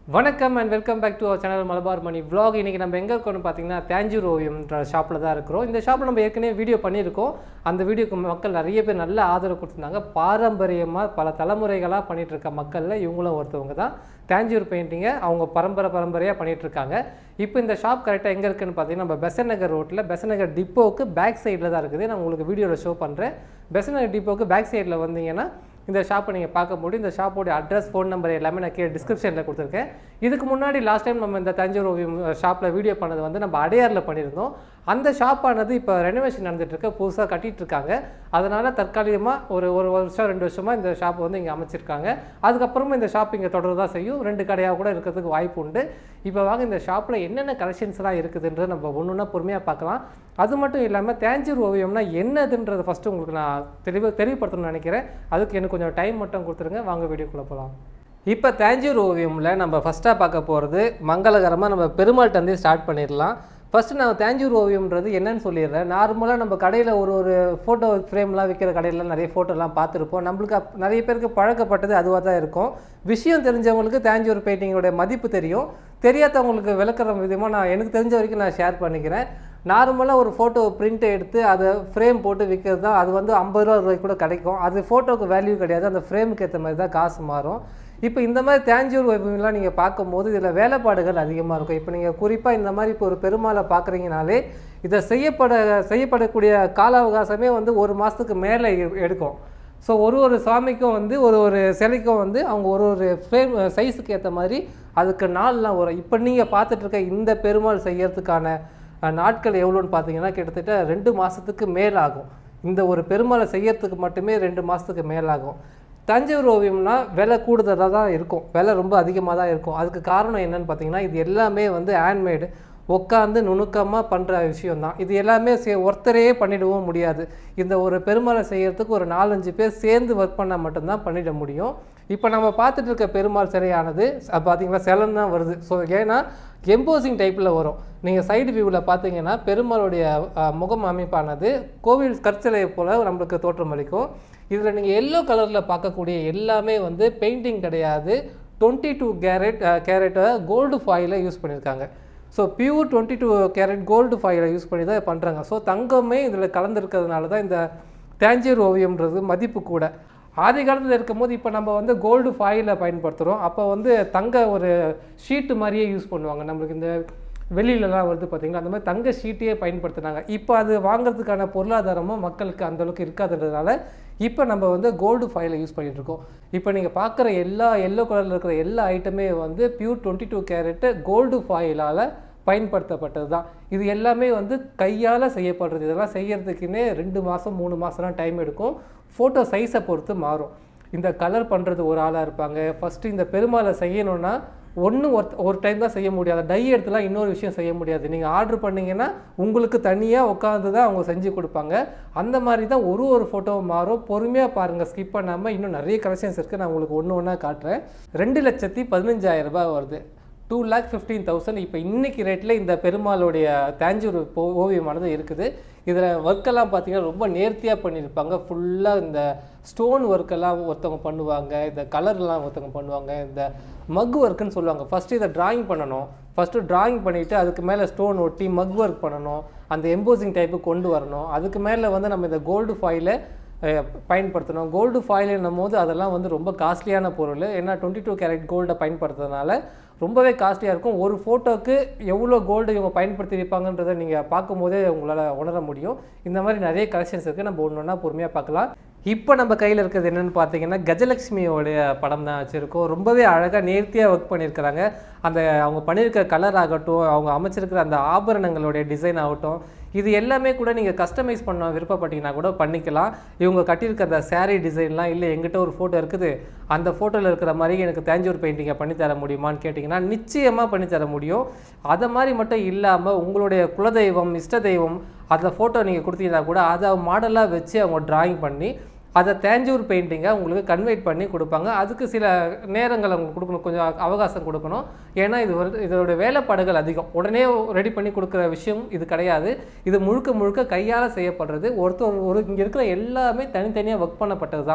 வணக்கம் and welcome back to our channel Malabar Mani vlog இன்னைக்கு நம்ம எங்கே இருக்கோம்னு பார்த்தீங்கன்னா தேஞ்சூர் ஓவியம்ன்ற ஷாப்பில் தான் இருக்கிறோம் இந்த ஷாப்பில் நம்ம ஏற்கனவே வீடியோ பண்ணியிருக்கோம் அந்த வீடியோக்கு மக்கள் நிறைய பேர் நல்ல ஆதரவு கொடுத்துருந்தாங்க பாரம்பரியமாக பல தலைமுறைகளாக பண்ணிட்டு இருக்க மக்களில் இவங்களும் ஒருத்தவங்க தான் தேஞ்சூர் பெயிண்டிங்கை அவங்க பரம்பரை பரம்பரையாக பண்ணிட்டு இருக்காங்க இப்போ இந்த ஷாப் கரெக்டாக எங்கே இருக்குன்னு பார்த்தீங்கன்னா நம்ம பெசன் நகர் ரோட்டில் பெசன் நகர் டிப்போவுக்கு பேக் சைடில் தான் இருக்குது நான் உங்களுக்கு வீடியோவில் ஷோ பண்ணுறேன் பெசன் நகர் டிப்போவுக்கு பேக் சைடில் வந்தீங்கன்னா இந்த ஷாப்பை நீங்கள் பார்க்க முடியும் இந்த ஷாப்போட அட்ரஸ் ஃபோன் நம்பர் எல்லாமே நான் கீழே டிஸ்கிரிப்ஷனில் கொடுத்துருக்கேன் இதுக்கு முன்னாடி லாஸ்ட் டைம் நம்ம இந்த தஞ்சூர் ஓவியம் ஷாப்பில் வீடியோ பண்ணது வந்து நம்ம அடையாரில் பண்ணியிருந்தோம் அந்த ஷாப்பானது இப்போ ரெனோவேஷன் நடந்துட்டு இருக்கு புதுசாக கட்டிட்டு இருக்காங்க அதனால் தற்காலிகமாக ஒரு ஒரு வருஷம் ரெண்டு வருஷமாக இந்த ஷாப் வந்து இங்கே அமைச்சிருக்காங்க அதுக்கப்புறமா இந்த ஷாப் இங்கே தொடர்ந்து தான் செய்யும் ரெண்டு கடையாக கூட இருக்கிறதுக்கு வாய்ப்பு உண்டு இப்போ வாங்க இந்த ஷாப்பில் என்னென்ன கலெக்ஷன்ஸ்லாம் இருக்குதுன்றது நம்ம ஒன்று ஒன்றா பொறுமையாக பார்க்கலாம் அது மட்டும் இல்லாமல் தேஞ்சூர் ஓவியம்னா என்னதுன்றதை ஃபஸ்ட்டு உங்களுக்கு நான் தெளிவாக தெளிவுபடுத்தணும்னு நினைக்கிறேன் அதுக்கு எனக்கு கொஞ்சம் டைம் மட்டும் கொடுத்துருங்க வாங்க வீடியோக்குள்ளே போகலாம் இப்போ தேஞ்சூர் ஓவியமில் நம்ம ஃபஸ்ட்டாக பார்க்க போகிறது மங்களகரமாக நம்ம பெருமாள்கிட்ட ஸ்டார்ட் பண்ணிடலாம் ஃபஸ்ட்டு நான் தேஞ்சூர் ஓவியம்ன்றது என்னன்னு சொல்லிடுறேன் நார்மலாக நம்ம கடையில் ஒரு ஒரு ஃபோட்டோ ஃப்ரேம்லாம் விற்கிற கடையில நிறைய ஃபோட்டோலாம் பார்த்துருப்போம் நம்மளுக்கு அப்- நிறைய பேருக்கு பழக்கப்பட்டது அதுவாக தான் இருக்கும் விஷயம் தெரிஞ்சவங்களுக்கு தேஞ்சூர் பெயிண்டிங்கோட மதிப்பு தெரியும் தெரியாதவங்களுக்கு விளக்குற விதமாக நான் எனக்கு தெரிஞ்ச வரைக்கும் நான் ஷேர் பண்ணிக்கிறேன் நார்மலாக ஒரு ஃபோட்டோ பிரிண்ட் எடுத்து அதை ஃப்ரேம் போட்டு விற்கிறது தான் அது வந்து ஐம்பது ரூபா ரூபாய்க்கு கூட கிடைக்கும் அது ஃபோட்டோக்கு வேல்யூ கிடையாது அந்த ஃப்ரேமுக்கு ஏற்ற மாதிரி தான் காசு மாறும் இப்போ இந்த மாதிரி தேஞ்சூர் வைபவம்லாம் நீங்கள் பார்க்கும்போது இதில் வேலைப்பாடுகள் அதிகமாக இருக்கும் இப்போ நீங்கள் குறிப்பாக இந்த மாதிரி இப்போ ஒரு பெருமாளை பார்க்குறீங்கனாலே இதை செய்யப்பட செய்யப்படக்கூடிய கால அவகாசமே வந்து ஒரு மாதத்துக்கு மேலே எடுக்கும் ஸோ ஒரு ஒரு சாமிக்கும் வந்து ஒரு ஒரு சிலைக்கும் வந்து அவங்க ஒரு ஒரு ஃப்ரேம் சைஸுக்கு ஏற்ற மாதிரி அதுக்கு நாள்லாம் வரும் இப்போ நீங்கள் பார்த்துட்டு இருக்க இந்த பெருமாள் செய்யறதுக்கான அஹ், நாட்கள் எவ்வளோன்னு பார்த்தீங்கன்னா கிட்டத்தட்ட ரெண்டு மாதத்துக்கு மேல் ஆகும் இந்த ஒரு பெருமாளை செய்யறதுக்கு மட்டுமே ரெண்டு மாதத்துக்கு மேலாகும் தஞ்சாவூர் ஓவியம்னா விலை கூடுதலாக தான் இருக்கும் விலை ரொம்ப அதிகமாக தான் இருக்கும் அதுக்கு காரணம் என்னன்னு பார்த்தீங்கன்னா இது எல்லாமே வந்து ஹேண்ட்மேடு உட்காந்து நுணுக்கமாக பண்ணுற விஷயம் தான் இது எல்லாமே சே ஒருத்தரே பண்ணிடவும் முடியாது இந்த ஒரு பெருமாளை செய்யறதுக்கு ஒரு நாலஞ்சு பேர் சேர்ந்து ஒர்க் பண்ணால் மட்டும்தான் பண்ணிட முடியும் இப்போ நம்ம பார்த்துட்டு இருக்க பெருமாள் சிலையானது ச- பார்த்தீங்களா செலன் தான் வருது ஸோ ஏன்னா எம்போசிங் டைப்பில் வரும் நீங்கள் சைடு வியூவில் பார்த்தீங்கன்னா பெருமாளுடைய அஹ், முகம் அமைப்பானது கோவில் கற்சிலையை போல் நம்மளுக்கு தோற்றமளிக்கும் இதில் நீங்கள் எல்லோ கலரில் பார்க்கக்கூடிய எல்லாமே வந்து பெயிண்டிங் கிடையாது டுவெண்ட்டி டூ கேரட் கேரட்டை கோல்டு ஃபாயிலை யூஸ் பண்ணியிருக்காங்க so pure twenty two carat gold ஃபாயிலை யூஸ் பண்ணி தான் பண்ணுறாங்க ஸோ தங்கமே இதில் கலந்துருக்கிறதுனால தான் இந்த தேஞ்சூர் ஓவியம்ன்றது மதிப்பு கூட ஆதி காலத்தில் இருக்கும்போது இப்போ நம்ம வந்து கோல்டு ஃபாயிலை பயன்படுத்துகிறோம் அப்போ வந்து தங்க ஒரு ஷீட்டு மாதிரியே யூஸ் பண்ணுவாங்க நம்மளுக்கு இந்த வெளியிலலாம் வருது பார்த்தீங்களா அந்த மாதிரி தங்க ஷீட்டையே பயன்படுத்துனாங்க இப்போ அது வாங்குறதுக்கான பொருளாதாரமும் மக்களுக்கு அந்த அளவுக்கு இருக்காதுன்றதுனால இப்போ நம்ம வந்து கோல்டு ஃபாயிலை யூஸ் பண்ணிட்டு இருக்கோம் இப்போ நீங்கள் பார்க்குற எல்லா எல்லோ கலரில் இருக்கிற எல்லா ஐட்டமே வந்து pure twenty two carat gold ஃபாயிலால் பயன்படுத்தப்பட்டது தான் இது எல்லாமே வந்து கையால் செய்யப்படுறது இதெல்லாம் செய்யறதுக்குன்னே ரெண்டு மாதம் மூணு மாதம்லாம் டைம் எடுக்கும் ஃபோட்டோ சைஸை பொறுத்து மாறும் இந்த கலர் பண்ணுறது ஒரு ஆளாக இருப்பாங்க ஃபஸ்ட்டு இந்த பெருமாளை செய்யணும்னா ஒன்று ஒரு ஒரு டைம் தான் செய்ய முடியாது டை எடுத்துலாம் இன்னொரு விஷயம் செய்ய முடியாது நீங்கள் ஆர்டர் பண்ணீங்கன்னா உங்களுக்கு தனியாக உட்காந்து தான் அவங்க செஞ்சு கொடுப்பாங்க அந்த மாதிரி தான் ஒரு ஒரு ஃபோட்டோவும் மாறும் பொறுமையாக பாருங்கள் ஸ்கிப் பண்ணாமல் இன்னும் நிறைய கலெக்ஷன்ஸ் இருக்குது நான் உங்களுக்கு ஒன்று ஒன்றா காட்டுறேன் ரெண்டு லட்சத்தி பதினஞ்சாயிரம் ரூபாய் வருது டூ லேக் ஃபிஃப்டீன் தௌசண்ட் இப்போ இன்னைக்கு ரேட்டில் இந்த பெருமாளுடைய தேஞ்சூர் போ- ஓவியமானது இருக்குது இதில் ஒர்க்கெல்லாம் பார்த்தீங்கன்னா ரொம்ப நேர்த்தியாக பண்ணியிருப்பாங்க ஃபுல்லாக இந்த ஸ்டோன் ஒர்க்கெல்லாம் ஒருத்தவங்க பண்ணுவாங்க இந்த கலர்லாம் ஒருத்தவங்க பண்ணுவாங்க இந்த மக் ஒர்க்குன்னு சொல்லுவாங்க ஃபஸ்ட்டு இதை டிராயிங் பண்ணணும் ஃபஸ்ட்டு டிராயிங் பண்ணிவிட்டு அதுக்கு மேலே ஸ்டோன் ஒட்டி மக் ஒர்க் பண்ணணும் அந்த எம்போசிங் டைப்பு கொண்டு வரணும் அதுக்கு மேலே வந்து நம்ம இந்த கோல்டு ஃபாயிலை அஹ் பயன்படுத்தணும் கோல்டு ஃபாயில்னும் போது அதெல்லாம் வந்து ரொம்ப காஸ்ட்லியான பொருள் ஏன்னா டுவெண்ட்டி டூ கேரட் கோல்டை பயன்படுத்துறதுனால ரொம்பவே காஸ்ட்லியாக இருக்கும் ஒரு ஃபோட்டோக்கு எவ்வளோ கோல்டு இவங்க பயன்படுத்தியிருப்பாங்கன்றதை நீங்கள் பார்க்கும்போதே உங்களால் உணர முடியும் இந்த மாதிரி நிறைய கலெக்ஷன்ஸ் இருக்குது நம்ம ஒன்று ஒன்றா பொறுமையாக பார்க்கலாம் இப்போ நம்ம கையில் இருக்கிறது என்னென்னு பார்த்தீங்கன்னா கஜலட்சுமியோடைய படம் தான் வச்சுருக்கோம் ரொம்பவே அழகாக நேர்த்தியாக ஒர்க் பண்ணியிருக்கிறாங்க அந்த அவங்க பண்ணியிருக்கிற கலர் ஆகட்டும் அவங்க அமைச்சிருக்கிற அந்த ஆபரணங்களுடைய டிசைன் ஆகட்டும் இது எல்லாமே கூட நீங்கள் கஸ்டமைஸ் பண்ண விருப்பப்பட்டீங்கன்னா கூட பண்ணிக்கலாம் இவங்க கட்டியிருக்க அந்த saree டிசைன்லாம் இல்லை எங்கிட்ட ஒரு ஃபோட்டோ இருக்குது அந்த ஃபோட்டோவில் இருக்கிற மாதிரி எனக்கு தேஞ்சூர் பெயிண்டிங்கை பண்ணி தர முடியுமான்னு கேட்டிங்கன்னா நிச்சயமாக பண்ணி தர முடியும் அதை மாதிரி மட்டும் இல்லாமல் உங்களுடைய குலதெய்வம் இஷ்ட தெய்வம் அந்த ஃபோட்டோ நீங்கள் கொடுத்தீங்கன்னா கூட அதை மாடலாக வச்சு அவங்க டிராயிங் பண்ணி அதை தேஞ்சூர் பெயிண்டிங்கை உங்களுக்கு கன்வெர்ட் பண்ணி கொடுப்பாங்க அதுக்கு சில நேரங்கள் அவங்க கொடுக்கணும் கொஞ்சம் அவகாசம் கொடுக்கணும் ஏன்னா இது வந்து இதோட வேலைப்பாடுகள் அதிகம் உடனே ரெடி பண்ணி கொடுக்குற விஷயம் இது கிடையாது இது முழுக்க முழுக்க கையால் செய்யப்படுறது ஒருத்தர் ஒரு இங்கே இருக்கிற எல்லாமே தனித்தனியாக ஒர்க் பண்ணப்பட்டது தான்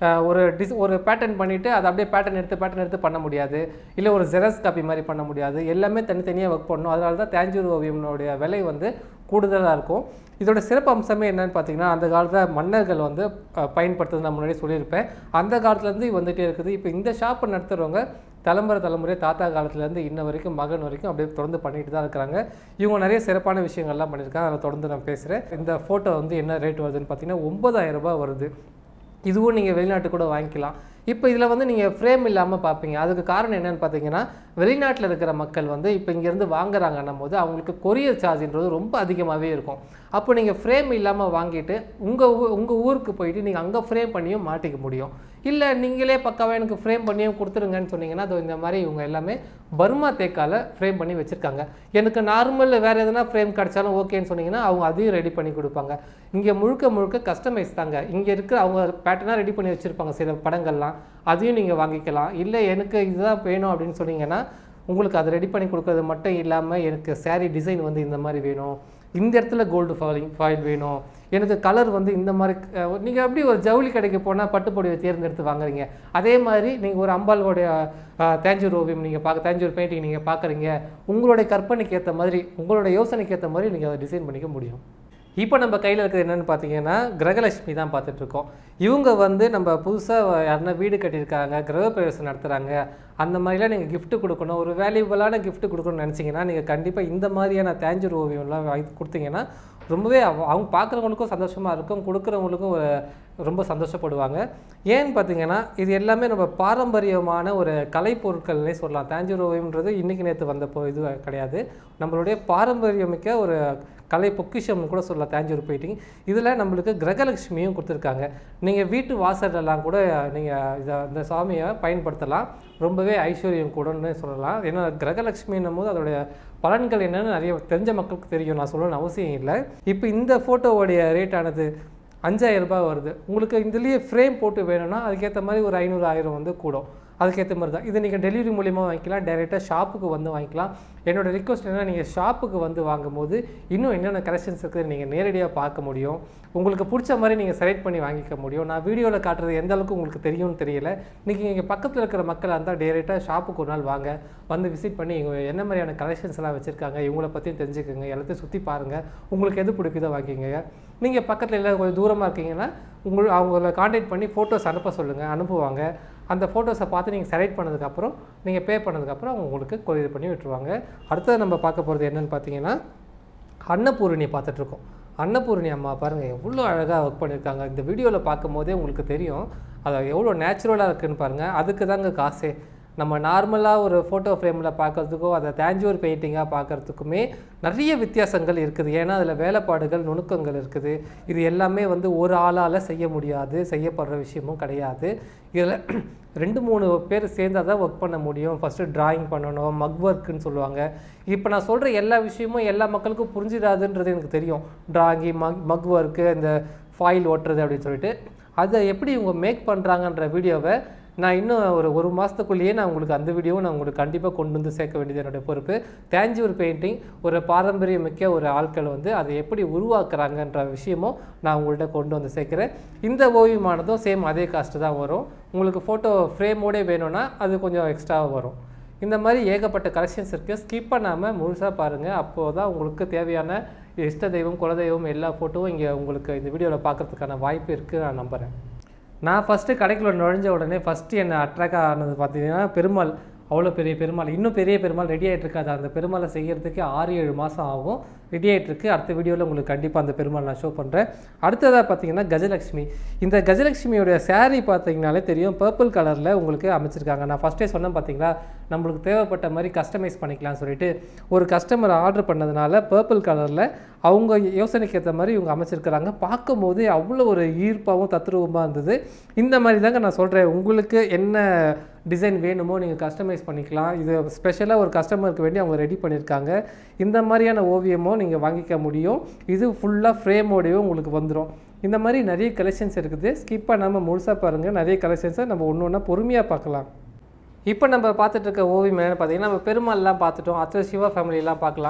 அஹ், ஒரு டிஸ் ஒரு பேட்டர்ன் பண்ணிவிட்டு அதை அப்படியே பேட்டர்ன் எடுத்து பேட்டர்ன் எடுத்து பண்ண முடியாது இல்லை ஒரு ஜெரஸ் காப்பி மாதிரி பண்ண முடியாது எல்லாமே தனித்தனியாக ஒர்க் பண்ணணும் அதனால தான் தேஞ்சூர் ஓவியம்னுடைய விலை வந்து கூடுதலாக இருக்கும் இதோட சிறப்பு அம்சமே என்னன்னு பார்த்தீங்கன்னா அந்த காலத்தில் மன்னர்கள் வந்து அஹ், பயன்படுத்துறது நான் முன்னாடி சொல்லியிருப்பேன் அந்த காலத்துலேருந்து வந்துகிட்டே இருக்குது இப்போ இந்த ஷாப்பை நடத்துகிறவங்க தலைமுறை தலைமுறை தாத்தா காலத்துலேருந்து இன்ன வரைக்கும் மகன் வரைக்கும் அப்படியே தொடர்ந்து பண்ணிட்டு தான் இருக்கிறாங்க இவங்க நிறைய சிறப்பான விஷயங்கள்லாம் பண்ணியிருக்காங்க அதில் தொடர்ந்து நான் பேசுகிறேன் இந்த ஃபோட்டோ வந்து என்ன ரேட் வருதுன்னு பார்த்தீங்கன்னா ஒன்பதாயிரம் ரூபாய் வருது இதுவும் நீங்கள் வெளிநாட்டு கூட வாங்கிக்கலாம் இப்போ இதில் வந்து நீங்கள் ஃப்ரேம் இல்லாமல் பார்ப்பீங்க அதுக்கு காரணம் என்னன்னு பார்த்தீங்கன்னா வெளிநாட்டில் இருக்கிற மக்கள் வந்து இப்போ இங்கேருந்து வாங்குறாங்கன்னும் போது அவங்களுக்கு கொரியர் சார்ஜ்ன்றது ரொம்ப அதிகமாகவே இருக்கும் அப்போ நீங்கள் ஃப்ரேம் இல்லாமல் வாங்கிட்டு உங்கள் ஊ உங்கள் ஊருக்கு போயிட்டு நீங்கள் அங்கே ஃப்ரேம் பண்ணியும் மாட்டிக்க முடியும் இல்லை நீங்களே பக்காவாக எனக்கு ஃப்ரேம் பண்ணியும் கொடுத்துருங்கன்னு சொன்னீங்கன்னா அது இந்த மாதிரி இவங்க எல்லாமே பர்மா தேக்கால ஃப்ரேம் பண்ணி வச்சுருக்காங்க எனக்கு நார்மல் வேறு எதனா ஃப்ரேம் கிடச்சாலும் ஓகேன்னு சொன்னீங்கன்னா அவங்க அதையும் ரெடி பண்ணி கொடுப்பாங்க இங்கே முழுக்க முழுக்க கஸ்டமைஸ் தாங்க இங்கே இருக்கிற அவங்க பேட்டர்னாக ரெடி பண்ணி வச்சுருப்பாங்க சில படங்கள்லாம் அதையும் நீங்கள் வாங்கிக்கலாம் இல்லை எனக்கு இதுதான் வேணும் அப்படின்னு சொன்னீங்கன்னா உங்களுக்கு அதை ரெடி பண்ணி கொடுக்கறது மட்டும் இல்லாமல் எனக்கு saree டிசைன் வந்து இந்த மாதிரி வேணும் இந்த இடத்துல கோல்டு ஃபாயிலிங் ஃபாயில் வேணும் எனக்கு கலர் வந்து இந்த மாதிரி நீங்கள் எப்படி ஒரு ஜவுளி கடைக்கு போனால் பட்டுப்பொடியை தேர்ந்தெடுத்து வாங்குறீங்க அதே மாதிரி நீங்கள் ஒரு அம்பாளுடைய அஹ், தேஞ்சூர் ஓவியம் நீங்கள் பார்க்க தேஞ்சூர் பெயிண்டிங் நீங்கள் பார்க்குறீங்க உங்களுடைய கற்பனைக்கு ஏற்ற மாதிரி உங்களுடைய யோசனைக்கு ஏற்ற மாதிரி நீங்கள் அதை டிசைன் பண்ணிக்க முடியும் இப்போ நம்ம கையில் இருக்கிறது என்னென்னு பார்த்தீங்கன்னா கிரகலட்சுமி தான் பார்த்துட்டு இருக்கோம் இவங்க வந்து நம்ம புதுசாக யாருன்னா வீடு கட்டியிருக்காங்க கிரகப்பிரவேசம் நடத்துகிறாங்க அந்த மாதிரிலாம் நீங்கள் gift கொடுக்கணும் ஒரு வேல்யூபிளான gift கொடுக்கணும்னு நினச்சிங்கன்னா நீங்கள் கண்டிப்பாக இந்த மாதிரியான தேஞ்சூர் ஓவியம்லாம் வாங்கி கொடுத்தீங்கன்னா ரொம்பவே அவ- அவங்க பார்க்குறவங்களுக்கும் சந்தோஷமாக இருக்கும் கொடுக்குறவங்களுக்கும் ஒரு ரொம்ப சந்தோஷப்படுவாங்க ஏன்னு பார்த்தீங்கன்னா இது எல்லாமே நம்ம பாரம்பரியமான ஒரு கலைப்பொருட்கள்னே சொல்லலாம் தேஞ்சூர் ஓவியம்ன்றது இன்றைக்கி நேற்று வந்த பொ- இது கிடையாது நம்மளுடைய பாரம்பரியமிக்க ஒரு கலை பொக்கிஷம்னு கூட சொல்லலாம் தேஞ்சூர் பெயிண்டிங் இதில் நம்மளுக்கு கிரகலட்சுமியும் கொடுத்துருக்காங்க நீங்கள் வீட்டு வாசல்லலாம் கூட நீங்கள் இதை இந்த சாமியை பயன்படுத்தலாம் ரொம்பவே ஐஸ்வர்யம் கூடன்னு சொல்லலாம் ஏன்னா கிரகலட்சுமின்னும் போது அதோடைய பலன்கள் என்னன்னு நிறைய தெரிஞ்ச மக்களுக்கு தெரியும் நான் சொல்லணும்னு அவசியம் இல்லை இப்போ இந்த ஃபோட்டோவோடைய ரேட் ஆனது அஞ்சாயிரம் ரூபாய் வருது உங்களுக்கு இதுலேயே ஃப்ரேம் போட்டு வேணும்னா அதுக்கேற்ற மாதிரி ஒரு ஐநூறு ஆயிரம் வந்து கூடும் அதுக்கேற்ற மாதிரி தான் இதை நீங்கள் டெலிவரி மூலியமாக வாங்கிக்கலாம் டைரெக்டாக ஷாப்புக்கு வந்து வாங்கிக்கலாம் என்னோட ரிக்வஸ்ட் என்னன்னா நீங்கள் ஷாப்புக்கு வந்து வாங்கும்போது இன்னும் என்னென்ன கலெக்ஷன்ஸ் இருக்குது நீங்கள் நேரடியாக பார்க்க முடியும் உங்களுக்கு பிடிச்ச மாதிரி நீங்கள் செலக்ட் பண்ணி வாங்கிக்க முடியும் நான் வீடியோவில் காட்டுறது எந்த அளவுக்கு உங்களுக்கு தெரியும்னு தெரியல நீங்கள் இங்கே பக்கத்தில் இருக்கிற மக்களாக இருந்தால் டேரெக்டாக ஷாப்புக்கு ஒரு நாள் வாங்க வந்து விசிட் பண்ணி இவங்க என்ன மாதிரியான கலெக்ஷன்ஸ் எல்லாம் வச்சுருக்காங்க இவங்கள பற்றியும் தெரிஞ்சுக்கோங்க எல்லாத்தையும் சுற்றி பாருங்கள் உங்களுக்கு எது பிடிக்குதோ வாங்கிக்கோங்க நீங்கள் பக்கத்தில் இல்லை கொஞ்சம் தூரமாக இருக்கீங்கன்னா உங்கள் அவங்கள காண்டாக்ட் பண்ணி ஃபோட்டோஸ் அனுப்ப சொல்லுங்கள் அனுப்புவாங்க அந்த ஃபோட்டோஸை பார்த்து நீங்கள் செலக்ட் பண்ணதுக்கப்புறம் நீங்கள் பே பண்ணதுக்கப்புறம் அவங்க உங்களுக்கு கொரியர் பண்ணி விட்டுருவாங்க அடுத்தது நம்ம பார்க்க போகிறது என்னன்னு பார்த்தீங்கன்னா அன்னபூரணி பார்த்துட்ருக்கோம் அன்னபூரணி அம்மா பாருங்கள் எவ்வளோ அழகாக ஒர்க் பண்ணியிருக்காங்க இந்த வீடியோவில் பார்க்கும்போதே உங்களுக்கு தெரியும் அது எவ்வளோ நேச்சுரலாக இருக்குன்னு பாருங்கள் அதுக்கு தாங்க காசே நம்ம நார்மலாக ஒரு ஃபோட்டோ ஃப்ரேமில் பார்க்கறதுக்கோ அதை தேஞ்சூர் பெயிண்டிங்காக பார்க்கறதுக்குமே நிறைய வித்தியாசங்கள் இருக்குது ஏன்னா அதில் வேலைப்பாடுகள் நுணுக்கங்கள் இருக்குது இது எல்லாமே வந்து ஒரு ஆளால் செய்ய முடியாது செய்யப்படுற விஷயமும் கிடையாது இதில் ரெண்டு மூணு பேர் சேர்ந்தால் தான் ஒர்க் பண்ண முடியும் ஃபஸ்ட்டு டிராயிங் பண்ணணும் மக் ஒர்க்குன்னு சொல்லுவாங்க இப்போ நான் சொல்கிற எல்லா விஷயமும் எல்லா மக்களுக்கும் புரிஞ்சிடாதுன்றது எனக்கு தெரியும் டிராயிங் மக் மக் ஒர்க்கு இந்த ஃபாயில் ஓட்டுறது அப்படின்னு சொல்லிட்டு அதை எப்படி இவங்க மேக் பண்ணுறாங்கன்ற வீடியோவை நான் இன்னும் ஒரு ஒரு மாதத்துக்குள்ளேயே நான் உங்களுக்கு அந்த வீடியோவை நான் உங்களுக்கு கண்டிப்பாக கொண்டு வந்து சேர்க்க வேண்டியது என்னுடைய பொறுப்பு தேஞ்சூர் பெயிண்டிங் ஒரு பாரம்பரியமிக்க ஒரு ஆட்கள் வந்து அதை எப்படி உருவாக்குறாங்கன்ற விஷயமும் நான் உங்கள்கிட்ட கொண்டு வந்து சேர்க்குறேன் இந்த ஓவியமானதும் சேம் அதே காஸ்ட்டு தான் வரும் உங்களுக்கு ஃபோட்டோ ஃப்ரேமோடே வேணும்னா அது கொஞ்சம் எக்ஸ்ட்ராவாக வரும் இந்த மாதிரி ஏகப்பட்ட கலெக்ஷன்ஸ் இருக்குது ஸ்கிப் பண்ணாமல் முழுசாக பாருங்கள் அப்போது தான் உங்களுக்கு தேவையான இஷ்ட தெய்வம் குலதெய்வம் எல்லா ஃபோட்டோவும் இங்கே உங்களுக்கு இந்த வீடியோவில் பார்க்கறதுக்கான வாய்ப்பு இருக்குது நான் நம்புகிறேன் நான் ஃபஸ்ட்டு கடைக்குள்ள நுழைஞ்ச உடனே ஃபஸ்ட்டு என்னை அட்ராக்ட் ஆனது பார்த்தீங்கன்னா பெருமாள் அவ்வளோ பெரிய பெருமாள் இன்னும் பெரிய பெருமாள் ரெடி ஆகிட்டு இருக்காது அந்த பெருமாளை செய்யறதுக்கு ஆறு ஏழு மாதம் ஆகும் ரெடி ஆகிட்டு இருக்கு அடுத்த வீடியோவில் உங்களுக்கு கண்டிப்பாக அந்த பெருமாள் நான் ஷோ பண்ணுறேன் அடுத்ததாக பார்த்தீங்கன்னா கஜலட்சுமி இந்த கஜலட்சுமியோட saree பார்த்தீங்கனாலே தெரியும் பர்பிள் கலரில் உங்களுக்கு அமைச்சிருக்காங்க நான் ஃபஸ்ட்டே சொன்னேன் பார்த்தீங்களா நம்மளுக்கு தேவைப்பட்ட மாதிரி கஸ்டமைஸ் பண்ணிக்கலாம்னு சொல்லிட்டு ஒரு கஸ்டமர் ஆர்டர் பண்ணதுனால பர்பிள் கலரில் அவங்க யோசனைக்கு ஏற்ற மாதிரி இவங்க அமைச்சிருக்கிறாங்க பார்க்கும்போது அவ்வளோ ஒரு ஈர்ப்பாகவும் தத்ரூபமாக இருந்தது இந்த மாதிரி தாங்க நான் சொல்கிறேன் உங்களுக்கு என்ன டிசைன் வேணுமோ நீங்கள் கஸ்டமைஸ் பண்ணிக்கலாம் இது ஸ்பெஷலாக ஒரு கஸ்டமருக்கு வேண்டி அவங்க ரெடி பண்ணியிருக்காங்க இந்த மாதிரியான ஓவியமும் நீங்கள் வாங்கிக்க முடியும் இது ஃபுல்லாக ஃப்ரேமோடவே உங்களுக்கு வந்துடும் இந்த மாதிரி நிறைய கலெக்ஷன்ஸ் இருக்குது ஸ்கிப் பண்ணாமல் முழுசாக பாருங்கள் நிறைய கலெக்ஷன்ஸை நம்ம ஒன்று ஒன்றா பொறுமையாக பார்க்கலாம் இப்போ நம்ம பார்த்துட்டு இருக்க ஓவியம் என்னென்னு பார்த்தீங்கன்னா நம்ம பெருமாள்லாம் பார்த்துட்டோம் அத்த சிவா ஃபேமிலிலாம் பார்க்கலாம்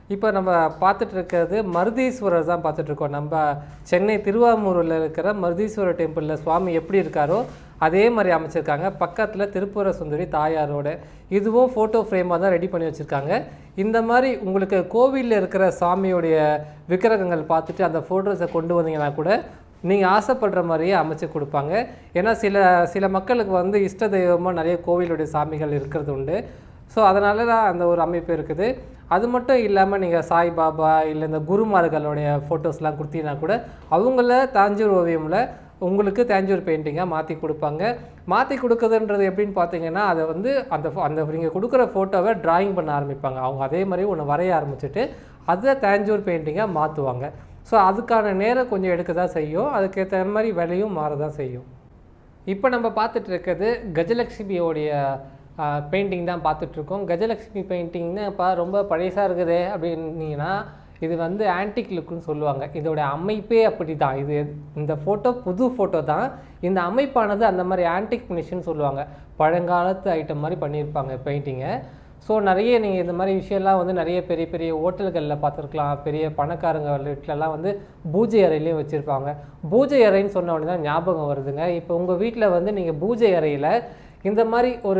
இப்போ நம்ம பார்த்துட்டு இருக்கிறது மருதீஸ்வரர் தான் பார்த்துட்டு இருக்கோம் நம்ம சென்னை திருவாமூரில் இருக்கிற மருதீஸ்வரர் டெம்பிளில் சுவாமி எப்படி இருக்காரோ அதே மாதிரி அமைச்சிருக்காங்க பக்கத்தில் திருப்புர சுந்தரி தாயாரோட இதுவும் ஃபோட்டோ ஃப்ரேமாக தான் ரெடி பண்ணி வச்சுருக்காங்க இந்த மாதிரி உங்களுக்கு கோவிலில் இருக்கிற சாமியோடைய விக்கிரகங்கள் பார்த்துட்டு அந்த ஃபோட்டோஸை கொண்டு வந்தீங்கன்னா கூட நீங்கள் ஆசைப்படுற மாதிரியே அமைச்சு கொடுப்பாங்க ஏன்னா சில சில மக்களுக்கு வந்து இஷ்ட தெய்வமாக நிறைய கோவிலுடைய சாமிகள் இருக்கிறது உண்டு ஸோ அதனால தான் அந்த ஒரு அமைப்பு இருக்குது அது மட்டும் இல்லாமல் நீங்கள் சாய்பாபா இல்லை இந்த குருமார்களுடைய ஃபோட்டோஸ்லாம் கொடுத்தீங்கன்னா கூட அவங்கள தாஞ்சூர் ஓவியமில் உங்களுக்கு தேஞ்சூர் பெயிண்டிங்காக மாற்றி கொடுப்பாங்க மாற்றி கொடுக்குறதுன்றது எப்படின்னு பார்த்தீங்கன்னா அதை வந்து அந்த pho- அந்த நீங்கள் கொடுக்குற ஃபோட்டோவை டிராயிங் பண்ண ஆரம்பிப்பாங்க அவங்க அதே மாதிரி ஒன்று வரைய ஆரம்பிச்சுட்டு அதை தேஞ்சூர் பெயிண்டிங்காக மாற்றுவாங்க ஸோ அதுக்கான நேரம் கொஞ்சம் எடுக்க தான் செய்யும் அதுக்கேற்ற மாதிரி விலையும் மாற தான் செய்யும் இப்போ நம்ம பார்த்துட்டு இருக்கிறது கஜலட்சுமியோடைய பெயிண்டிங் தான் பார்த்துட்ருக்கோம் கஜலட்சுமி பெயிண்டிங்னா இப்போ ரொம்ப பழசாக இருக்குது அப்படின்னீங்கன்னா இது வந்து ஆன்டிக் லுக்குன்னு சொல்லுவாங்க இதோட அமைப்பே அப்படி தான் இது இந்த ஃபோட்டோ புது ஃபோட்டோ தான் இந்த அமைப்பானது அந்த மாதிரி ஆன்டிக் ஃபினிஷ்னு சொல்லுவாங்க பழங்காலத்து ஐட்டம் மாதிரி பண்ணியிருப்பாங்க பெயிண்டிங்கை ஸோ நிறைய நீங்கள் இந்த மாதிரி விஷயம்லாம் வந்து நிறைய பெரிய பெரிய ஹோட்டல்களில் பார்த்துருக்கலாம் பெரிய பணக்காரங்க வீட்டிலலாம் வந்து பூஜை அறையிலையும் வச்சுருப்பாங்க பூஜை அறைன்னு சொன்ன உடனே தான் ஞாபகம் வருதுங்க இப்போ உங்கள் வீட்டில் வந்து நீங்கள் பூஜை அறையில் இந்த மாதிரி ஒரு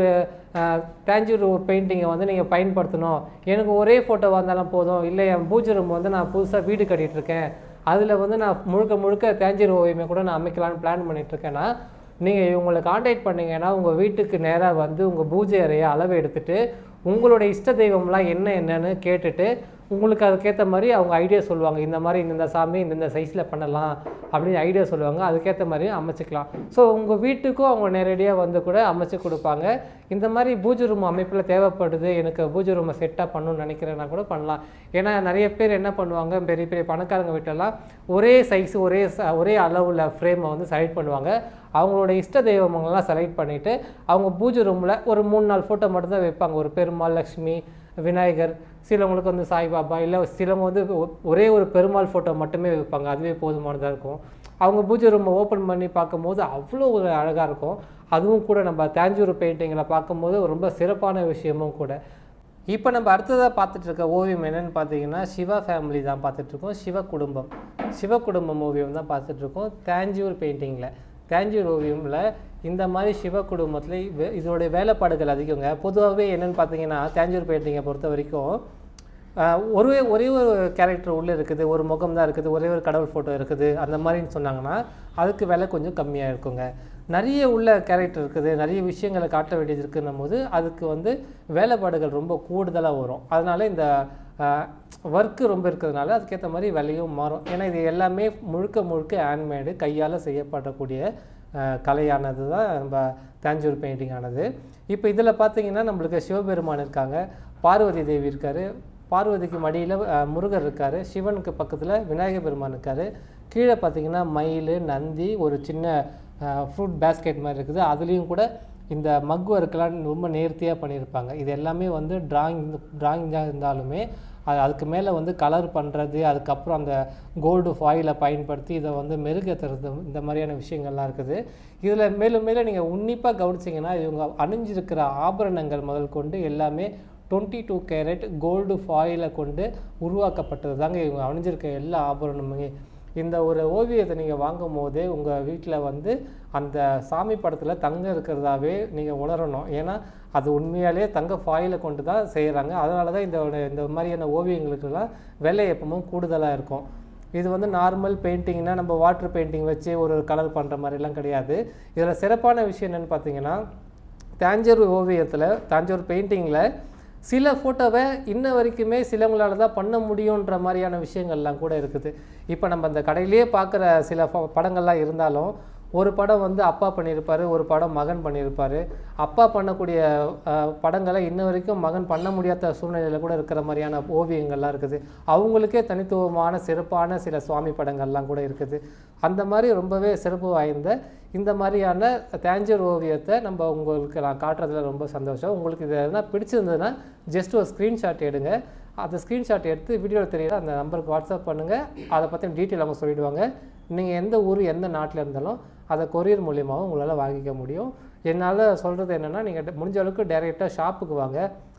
தேஞ்சூர் பெயிண்டிங்கை வந்து நீங்கள் பயன்படுத்தணும் எனக்கு ஒரே ஃபோட்டோ வந்தாலும் போதும் இல்லை என் பூஜை ரூம் வந்து நான் புதுசாக வீடு கட்டிட்டு இருக்கேன் அதில் வந்து நான் முழுக்க முழுக்க தேஞ்சூர் ஓவியமே கூட நான் அமைக்கலான்னு பிளான் பண்ணிகிட்ருக்கேன்னா நீங்கள் இவங்களை காண்டாக்ட் பண்ணீங்கன்னா உங்கள் வீட்டுக்கு நேராக வந்து உங்கள் பூஜை அறையை அளவு எடுத்துட்டு உங்களோட இஷ்ட தெய்வம்லாம் என்ன என்னன்னு கேட்டுட்டு உங்களுக்கு அதுக்கேற்ற மாதிரி அவங்க ஐடியா சொல்லுவாங்க இந்த மாதிரி இந்தந்த சாமி இந்தந்த சைஸில் பண்ணலாம் அப்படின்னு ஐடியா சொல்லுவாங்க அதுக்கேற்ற மாதிரி அமைச்சிக்கலாம் ஸோ உங்கள் வீட்டுக்கும் அவங்க நேரடியாக வந்து கூட அமைச்சு கொடுப்பாங்க இந்த மாதிரி பூஜை ரூம் அமைப்பில் தேவைப்படுது எனக்கு பூஜை ரூமை செட்டாக பண்ணணும்னு நினைக்கிறேன்னா கூட பண்ணலாம் ஏன்னா நிறைய பேர் என்ன பண்ணுவாங்க பெரிய பெரிய பணக்காரங்க வீட்டெல்லாம் ஒரே சைஸ் ஒரே ச- ஒரே அளவில் ஃப்ரேமை வந்து செலக்ட் பண்ணுவாங்க அவங்களோட இஷ்ட தெய்வங்கள்லாம் செலக்ட் பண்ணிவிட்டு அவங்க பூஜை ரூமில் ஒரு மூணு நாலு ஃபோட்டோ மட்டும்தான் வைப்பாங்க ஒரு பெருமாள் லக்ஷ்மி விநாயகர் சிலவங்களுக்கு வந்து சாய்பாபா இல்லை சிலவங்க வந்து ஒ- ஒரே ஒரு பெருமாள் ஃபோட்டோ மட்டுமே வைப்பாங்க அதுவே போதுமானதாக இருக்கும் அவங்க பூஜை ரூமை ஓப்பன் பண்ணி பார்க்கும்போது அவ்வளோ ஒரு அழகாக இருக்கும் அதுவும் கூட நம்ம தேஞ்சூர் பெயிண்டிங்கில் பார்க்கும்போது ரொம்ப சிறப்பான விஷயமும் கூட இப்போ நம்ம அடுத்ததாக பார்த்துட்டு இருக்க ஓவியம் என்னன்னு பார்த்தீங்கன்னா சிவா ஃபேமிலி தான் பார்த்துட்டு இருக்கோம் சிவ குடும்பம் சிவ குடும்பம் ஓவியம் தான் பார்த்துட்டு இருக்கோம் தேஞ்சூர் பெயிண்டிங்கில் தேஞ்சூர் ஓவியமில் இந்த மாதிரி சிவ குடும்பத்தில் வே- இதோடைய வேலைப்பாடுகள் அதிகங்க பொதுவாகவே என்னன்னு பார்த்தீங்கன்னா தேஞ்சூர் பெயிண்டிங்கை பொறுத்த வரைக்கும் ஆஹ் ஒரே ஒரே ஒரு கேரக்டர் உள்ளே இருக்குது ஒரு முகம் தான் இருக்குது ஒரே ஒரு கடவுள் ஃபோட்டோ இருக்குது அந்த மாதிரின்னு சொன்னாங்கன்னா அதுக்கு விலை கொஞ்சம் கம்மியாக இருக்குங்க நிறைய உள்ள கேரக்டர் இருக்குது நிறைய விஷயங்களை காட்ட வேண்டியது இருக்குன்னும் போது அதுக்கு வந்து வேலைப்பாடுகள் ரொம்ப கூடுதலாக வரும் அதனால இந்த ஒர்க்கு ரொம்ப இருக்கிறதுனால அதுக்கேற்ற மாதிரி விலையும் மாறும் ஏன்னா இது எல்லாமே முழுக்க முழுக்க ஹேண்ட்மேடு கையால் செய்யப்படக்கூடிய அஹ், கலையானது தான் நம்ம தேஞ்சூர் பெயிண்டிங் ஆனது இப்போ இதில் பார்த்தீங்கன்னா நம்மளுக்கு சிவபெருமான் இருக்காங்க பார்வதி தேவி இருக்காரு பார்வதிக்கு மடியில் முருகர் இருக்கார் சிவனுக்கு பக்கத்தில் விநாயகர் பெருமான் இருக்கார் கீழே பார்த்தீங்கன்னா மயில் நந்தி ஒரு சின்ன ஃப்ரூட் பேஸ்கெட் மாதிரி இருக்குது அதுலேயும் கூட இந்த மக் ஒர்க்கெலாம் ரொம்ப நேர்த்தியாக பண்ணியிருப்பாங்க இது எல்லாமே வந்து டிராயிங் டிராயிங்காக இருந்தாலுமே அது அதுக்கு மேலே வந்து கலர் பண்ணுறது அதுக்கப்புறம் அந்த கோல்டு ஃபாயிலை பயன்படுத்தி இதை வந்து மெருகேற்றுறது இந்த மாதிரியான விஷயங்கள்லாம் இருக்குது இதில் மேலும் மேலும் நீங்கள் உன்னிப்பாக கவனிச்சிங்கன்னா இவங்க அணிஞ்சிருக்கிற ஆபரணங்கள் முதல் கொண்டு எல்லாமே டுவெண்ட்டி டூ கேரட் கோல்டு ஃபாயிலை கொண்டு உருவாக்கப்பட்டது தாங்க இவங்க அணிஞ்சிருக்க எல்லா ஆபரணமுமே இந்த ஒரு ஓவியத்தை நீங்கள் வாங்கும் போதே உங்கள் வீட்டில் வந்து அந்த சாமி படத்தில் தங்கம் இருக்கிறதாவே நீங்கள் உணரணும் ஏன்னா அது உண்மையாலே தங்க ஃபாயிலை கொண்டு தான் செய்கிறாங்க அதனால தான் இந்த இந்த மாதிரியான ஓவியங்களுக்கெல்லாம் விலை எப்பவும் கூடுதலாக இருக்கும் இது வந்து நார்மல் பெயிண்டிங்னா நம்ம வாட்டர் பெயிண்டிங் வச்சு ஒரு கலர் பண்ணுற மாதிரிலாம் கிடையாது இதில் சிறப்பான விஷயம் என்னென்னு பார்த்தீங்கன்னா தாஞ்சூர் ஓவியத்தில் தாஞ்சூர் பெயிண்டிங்கில் சில ஃபோட்டோவை இன்ன வரைக்குமே சிலவங்களால தான் பண்ண முடியுன்ற மாதிரியான விஷயங்கள்லாம் கூட இருக்குது இப்போ நம்ம அந்த கடையிலேயே பார்க்குற சில ப- படங்கள்லாம் இருந்தாலும் ஒரு படம் வந்து அப்பா பண்ணியிருப்பார் ஒரு படம் மகன் பண்ணியிருப்பார் அப்பா பண்ணக்கூடிய அஹ், படங்களை இன்ன வரைக்கும் மகன் பண்ண முடியாத சூழ்நிலையில் கூட இருக்கிற மாதிரியான ஓவியங்கள்லாம் இருக்குது அவங்களுக்கே தனித்துவமான சிறப்பான சில சுவாமி படங்கள்லாம் கூட இருக்குது அந்த மாதிரி ரொம்பவே சிறப்பு வாய்ந்த இந்த மாதிரியான தேஞ்சூர் ஓவியத்தை நம்ம உங்களுக்கு நான் காட்டுறதுல ரொம்ப சந்தோஷம் உங்களுக்கு இது எதனா பிடிச்சிருந்ததுன்னா ஜஸ்ட் ஒரு ஸ்க்ரீன்ஷாட் எடுங்க அந்த ஸ்க்ரீன்ஷாட் எடுத்து வீடியோவில் தெரியல அந்த நம்பருக்கு வாட்ஸ்அப் பண்ணுங்கள் அதை பற்றின டீட்டெயில் அவங்க சொல்லிடுவாங்க நீங்கள் எந்த ஊர் எந்த நாட்டில் இருந்தாலும் அதை கொரியர் மூலியமாகவும் உங்களால் வாங்கிக்க முடியும் என்னால் சொல்கிறது என்னென்னா நீங்கள் முடிஞ்ச அளவுக்கு டைரெக்டாக ஷாப்புக்கு வாங்க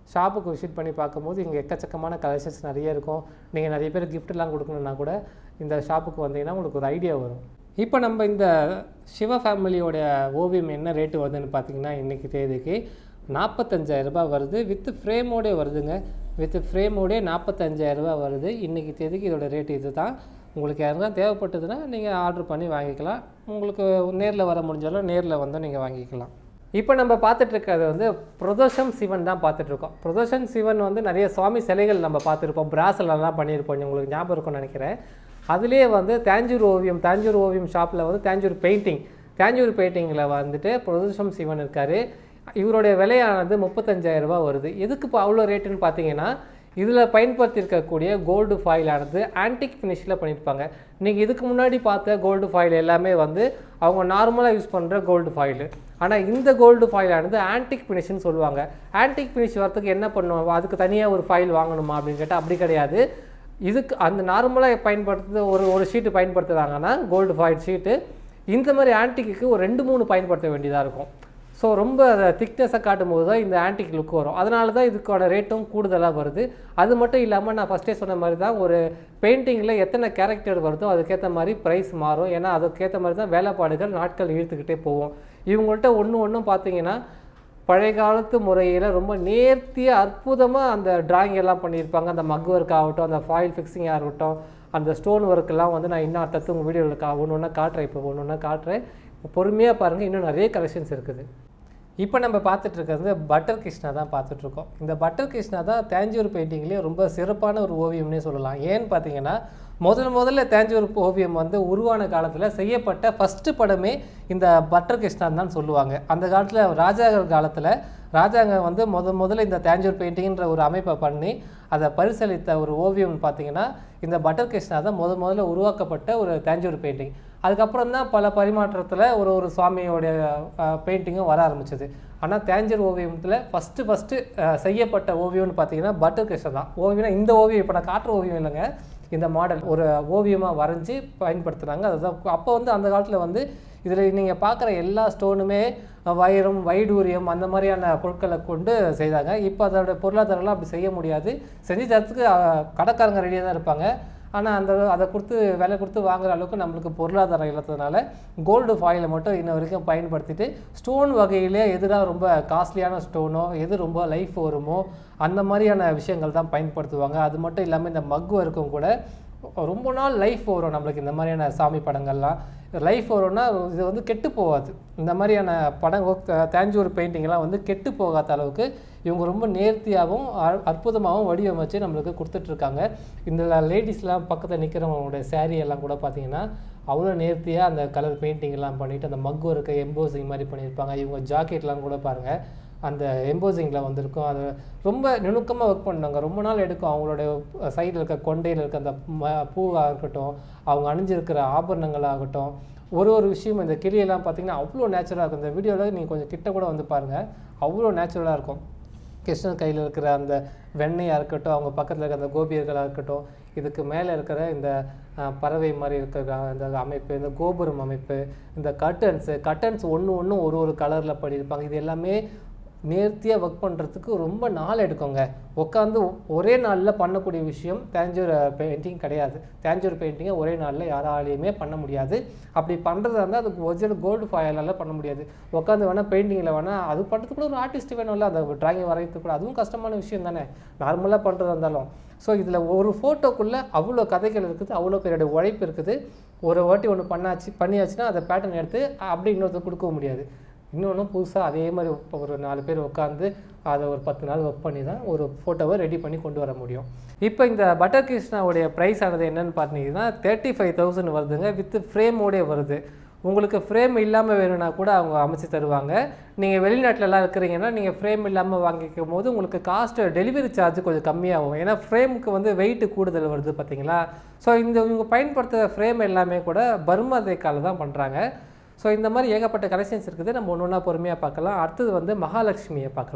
ஷாப்புக்கு விசிட் பண்ணி பார்க்கும்போது இங்கே எக்கச்சக்கமான கலெக்ஷன்ஸ் நிறைய இருக்கும் நீங்கள் நிறைய பேர் கிஃப்ட்லாம் கொடுக்கணுன்னா கூட இந்த ஷாப்புக்கு வந்தீங்கன்னா உங்களுக்கு ஒரு ஐடியா வரும் இப்போ நம்ம இந்த சிவ ஃபேமிலியோட ஓவியம் என்ன ரேட்டு வருதுன்னு பார்த்தீங்கன்னா இன்றைக்கி தேதிக்கு நாற்பத்தஞ்சாயிரம் ரூபாய் வருது வித் ஃப்ரேமோடே வருதுங்க வித் ஃப்ரேமோடே நாற்பத்தஞ்சாயிரம் ரூபாய் வருது இன்றைக்கி தேதிக்கு இதோட ரேட் இது தான் உங்களுக்கு யாருன்னா தேவைப்பட்டதுன்னா நீங்கள் ஆர்டர் பண்ணி வாங்கிக்கலாம் உங்களுக்கு நேரில் வர முடிஞ்சாலும் நேரில் வந்து நீங்கள் வாங்கிக்கலாம் இப்போ நம்ம பார்த்துட்டு இருக்கிறது வந்து பிரதோஷம் சிவன் தான் பார்த்துட்ருக்கோம் பிரதோஷம் சிவன் வந்து நிறைய சுவாமி சிலைகள் நம்ம பார்த்துருப்போம் பிராசலெல்லாம் பண்ணியிருப்போம் உங்களுக்கு ஞாபகம் இருக்கும்னு நினைக்கிறேன் அதுலேயே வந்து தேஞ்சூர் ஓவியம் தேஞ்சூர் ஓவியம் ஷாப்பில் வந்து தேஞ்சூர் பெயிண்டிங் தேஞ்சூர் பெயிண்டிங்கில் வந்துட்டு பிரதோஷம் சிவன் இருக்கார் இவருடைய விலையானது முப்பத்தஞ்சாயிரம் ரூபாய் வருது எதுக்கு இப்போ அவ்வளோ ரேட்டுன்னு பார்த்தீங்கன்னா இதில் பயன்படுத்தியிருக்கக்கூடிய கோல்டு ஃபாயிலானது ஆன்டிக் ஃபினிஷில் பண்ணியிருப்பாங்க நீங்கள் இதுக்கு முன்னாடி பார்த்த கோல்டு ஃபாயில் எல்லாமே வந்து அவங்க நார்மலாக யூஸ் பண்ணுற கோல்டு ஃபாயிலு ஆனால் இந்த கோல்டு ஃபாயிலானது ஆன்டிக் ஃபினிஷ்னு சொல்லுவாங்க ஆன்டிக் ஃபினிஷ் வரத்துக்கு என்ன பண்ணுவோம் அதுக்கு தனியாக ஒரு ஃபைல் வாங்கணுமா அப்படின்னு கேட்டால் அப்படி கிடையாது இதுக்கு அந்த நார்மலாக பயன்படுத்துறது ஒரு ஒரு ஷீட்டு பயன்படுத்துகிறாங்கன்னா கோல்டு ஃபாயில் ஷீட்டு இந்த மாதிரி ஆன்டிக்கு ஒரு ரெண்டு மூணு பயன்படுத்த வேண்டியதாக இருக்கும் ஸோ ரொம்ப அதை திக்னஸாக காட்டும் போது தான் இந்த ஆன்டிக் லுக் வரும் அதனால தான் இதுக்கான ரேட்டும் கூடுதலாக வருது அது மட்டும் இல்லாமல் நான் ஃபஸ்ட்டே சொன்ன மாதிரி தான் ஒரு பெயிண்டிங்கில் எத்தனை கேரக்டர் வருதோ அதுக்கேற்ற மாதிரி ப்ரைஸ் மாறும் ஏன்னா அதுக்கேற்ற மாதிரி தான் வேலைப்பாடுகள் நாட்கள் இழுத்துக்கிட்டே போகும் இவங்கள்ட்ட ஒன்று ஒன்றும் பார்த்தீங்கன்னா பழைய காலத்து முறையில் ரொம்ப நேர்த்தியாக அற்புதமாக அந்த டிராயிங் எல்லாம் பண்ணியிருப்பாங்க அந்த மக் ஒர்க் ஆகட்டும் அந்த ஃபாயில் ஃபிக்ஸிங்காக இருக்கட்டும் அந்த ஸ்டோன் ஒர்க்கெல்லாம் வந்து நான் இன்னும் அடுத்தது உங்கள் வீடியோவில் கா ஒன்று ஒன்றா காட்டுறேன் இப்போ ஒன்று ஒன்றா காட்டுறேன் பொறுமையாக பாருங்கள் இன்னும் நிறைய கலெக்ஷன்ஸ் இருக்குது இப்போ நம்ம பார்த்துட்டு இருக்கிறது பட்டர் கிருஷ்ணா தான் பார்த்துட்ருக்கோம் இந்த பட்டர் கிருஷ்ணா தான் தேஞ்சூர் பெயிண்டிங்லேயே ரொம்ப சிறப்பான ஒரு ஓவியம்னே சொல்லலாம் ஏன்னு பார்த்தீங்கன்னா முதல் முதல்ல தேஞ்சூர் ஓவியம் வந்து உருவான காலத்தில் செய்யப்பட்ட ஃபஸ்ட்டு படமே இந்த பட்டர் கிருஷ்ணா தான் சொல்லுவாங்க அந்த காலத்தில் ராஜாக்கள் காலத்தில் ராஜாங்க வந்து முத முதல்ல இந்த தேஞ்சூர் பெயிண்டிங்ன்ற ஒரு அமைப்பை பண்ணி அதை பரிசளித்த ஒரு ஓவியம்னு பார்த்தீங்கன்னா இந்த பட்டர் கிருஷ்ணா தான் முத முதல்ல உருவாக்கப்பட்ட ஒரு தேஞ்சூர் பெயிண்டிங் அதுக்கப்புறம் தான் பல பரிமாற்றத்தில் ஒரு ஒரு சுவாமியோடைய பெயிண்டிங்கும் வர ஆரம்பிச்சது ஆனால் தேஞ்சூர் ஓவியத்தில் ஃபஸ்ட்டு ஃபஸ்ட்டு செய்யப்பட்ட ஓவியம்னு பார்த்தீங்கன்னா பட்டர் கிருஷ்ணா தான் ஓவியம்னா இந்த ஓவியம் இப்போ நான் காட்டுற ஓவியம் இல்லைங்க இந்த மாடல் ஒரு ஓவியமாக வரைஞ்சி பயன்படுத்துனாங்க அதுதான் அப்போ வந்து அந்த காலத்தில் வந்து இதில் நீங்கள் பார்க்குற எல்லா ஸ்டோனுமே வைரம் வைடூரியம் அந்த மாதிரியான பொருட்களை கொண்டு செய்தாங்க இப்போ அதோட பொருளாதாரம்லாம் அப்படி செய்ய முடியாது செஞ்சு தரத்துக்கு அஹ், கடைக்காரங்க ரெடியாக தான் இருப்பாங்க ஆனால் அந்த அதை கொடுத்து விலை கொடுத்து வாங்குற அளவுக்கு நம்மளுக்கு பொருளாதாரம் இல்லாததுனால கோல்டு ஃபாயிலை மட்டும் இன்ன வரைக்கும் பயன்படுத்திட்டு ஸ்டோன் வகையிலே எதுதான் ரொம்ப காஸ்ட்லியான ஸ்டோனோ எது ரொம்ப லைஃப் வருமோ அந்த மாதிரியான விஷயங்கள் தான் பயன்படுத்துவாங்க அது மட்டும் இல்லாமல் இந்த மக் ஒர்க்கும் கூட ரொம்ப நாள் லைஃப் வரும் நம்மளுக்கு இந்த மாதிரியான சாமி படங்கள்லாம் லைஃப் வரும்னா இது வந்து கெட்டு போகாது இந்த மாதிரியான படம் தேஞ்சூர் பெயிண்டிங்லாம் வந்து கெட்டு போகாத அளவுக்கு இவங்க ரொம்ப நேர்த்தியாகவும் அ- அற்புதமாகவும் வடிவமைச்சு நம்மளுக்கு கொடுத்துட்ருக்காங்க இந்த லேடிஸ்லாம் பக்கத்தில் நிற்கிறவங்களுடைய saree எல்லாம் கூட பார்த்தீங்கன்னா அவ்வளோ நேர்த்தியாக அந்த கலர் பெயிண்டிங் எல்லாம் பண்ணிட்டு அந்த மக் இருக்க எம்போசிங் மாதிரி பண்ணியிருப்பாங்க இவங்க ஜாக்கெட்லாம் கூட பாருங்கள் அந்த எம்போசிங்கில் வந்திருக்கும் அது ரொம்ப நுணுக்கமாக ஒர்க் பண்ணாங்க ரொம்ப நாள் எடுக்கும் அவங்களுடைய சைடில் இருக்க கொண்டையில் இருக்க அந்த ம பூவாக இருக்கட்டும் அவங்க அணிஞ்சிருக்கிற ஆபரணங்களாகட்டும் ஒரு ஒரு விஷயம் இந்த கிளியெல்லாம் பார்த்தீங்கன்னா அவ்வளோ நேச்சுரலாக இருக்கும் இந்த வீடியோவில் நீங்கள் கொஞ்சம் கிட்ட கூட வந்து பாருங்கள் அவ்வளோ நேச்சுரலாக இருக்கும் கிருஷ்ணன் கையில் இருக்கிற அந்த வெண்ணெயாக இருக்கட்டும் அவங்க பக்கத்தில் இருக்கிற அந்த கோபியர்களாக இருக்கட்டும் இதுக்கு மேலே இருக்கிற இந்த அஹ், பறவை மாதிரி இருக்கிற அந்த அமைப்பு இந்த கோபுரம் அமைப்பு இந்த கர்டன்ஸு கர்டன்ஸ் ஒன்று ஒன்று ஒரு ஒரு கலரில் பண்ணியிருப்பாங்க இது எல்லாமே நேர்த்தியாக ஒர்க் பண்ணுறதுக்கு ரொம்ப நாள் எடுக்குங்க உட்காந்து ஒரே நாளில் பண்ணக்கூடிய விஷயம் தேஞ்சூர் பெயிண்டிங் கிடையாது தேஞ்சூர் பெயிண்டிங்கை ஒரே நாளில் யாராலையுமே பண்ண முடியாது அப்படி பண்ணுறதா இருந்தால் அதுக்கு ஒரிஜினல் கோல்டு ஃபாயிலால் பண்ண முடியாது உட்காந்து வேணால் பெயிண்டிங்கில் வேணால் அது பண்ணுறதுக்கு கூட ஒரு ஆர்டிஸ்ட் வேணும்ல அந்த டிராயிங் வரைகிறதுக்கு கூட அதுவும் கஷ்டமான விஷயம் தானே நார்மலாக பண்ணுறதா இருந்தாலும் ஸோ இதில் ஒரு ஃபோட்டோக்குள்ளே அவ்வளோ கதைகள் இருக்குது அவ்வளோ பேருடைய உழைப்பு இருக்குது ஒரு வாட்டி ஒன்று பண்ணாச்சு பண்ணியாச்சுன்னா அதை பேட்டர்ன் எடுத்து அப்படியே இன்னொருத்தர் கொடுக்க முடியாது இன்னொன்று புதுசாக அதே மாதிரி இப்போ ஒரு நாலு பேர் உட்காந்து அதை ஒரு பத்து நாள் ஒர்க் பண்ணி தான் ஒரு ஃபோட்டோவை ரெடி பண்ணி கொண்டு வர முடியும் இப்போ இந்த பட்டர் கிருஷ்ணாவுடைய ப்ரைஸ் ஆனது என்னன்னு பார்த்தீங்கன்னா தேர்ட்டி ஃபைவ் தௌசண்ட் வருதுங்க வித் ஃப்ரேமோடே வருது உங்களுக்கு ஃப்ரேம் இல்லாமல் வேணும்னா கூட அவங்க அமைச்சு தருவாங்க நீங்கள் வெளிநாட்டிலலாம் இருக்கிறீங்கன்னா நீங்கள் ஃப்ரேம் இல்லாமல் வாங்கிக்கும் போது உங்களுக்கு காஸ்ட் டெலிவரி சார்ஜ் கொஞ்சம் கம்மியாகும் ஏன்னா ஃப்ரேமுக்கு வந்து வெயிட் கூடுதல் வருது பார்த்தீங்களா ஸோ இந்த இவங்க பயன்படுத்துகிற ஃப்ரேம் எல்லாமே கூட பர்மா தேக்கால தான் பண்ணுறாங்க ஸோ இந்த மாதிரி ஏகப்பட்ட கலெக்ஷன்ஸ் இருக்குது நம்ம ஒன்று ஒன்றா பொறுமையாக பார்க்கலாம் அடுத்தது வந்து மகாலட்சுமியை பார்க்கலாம்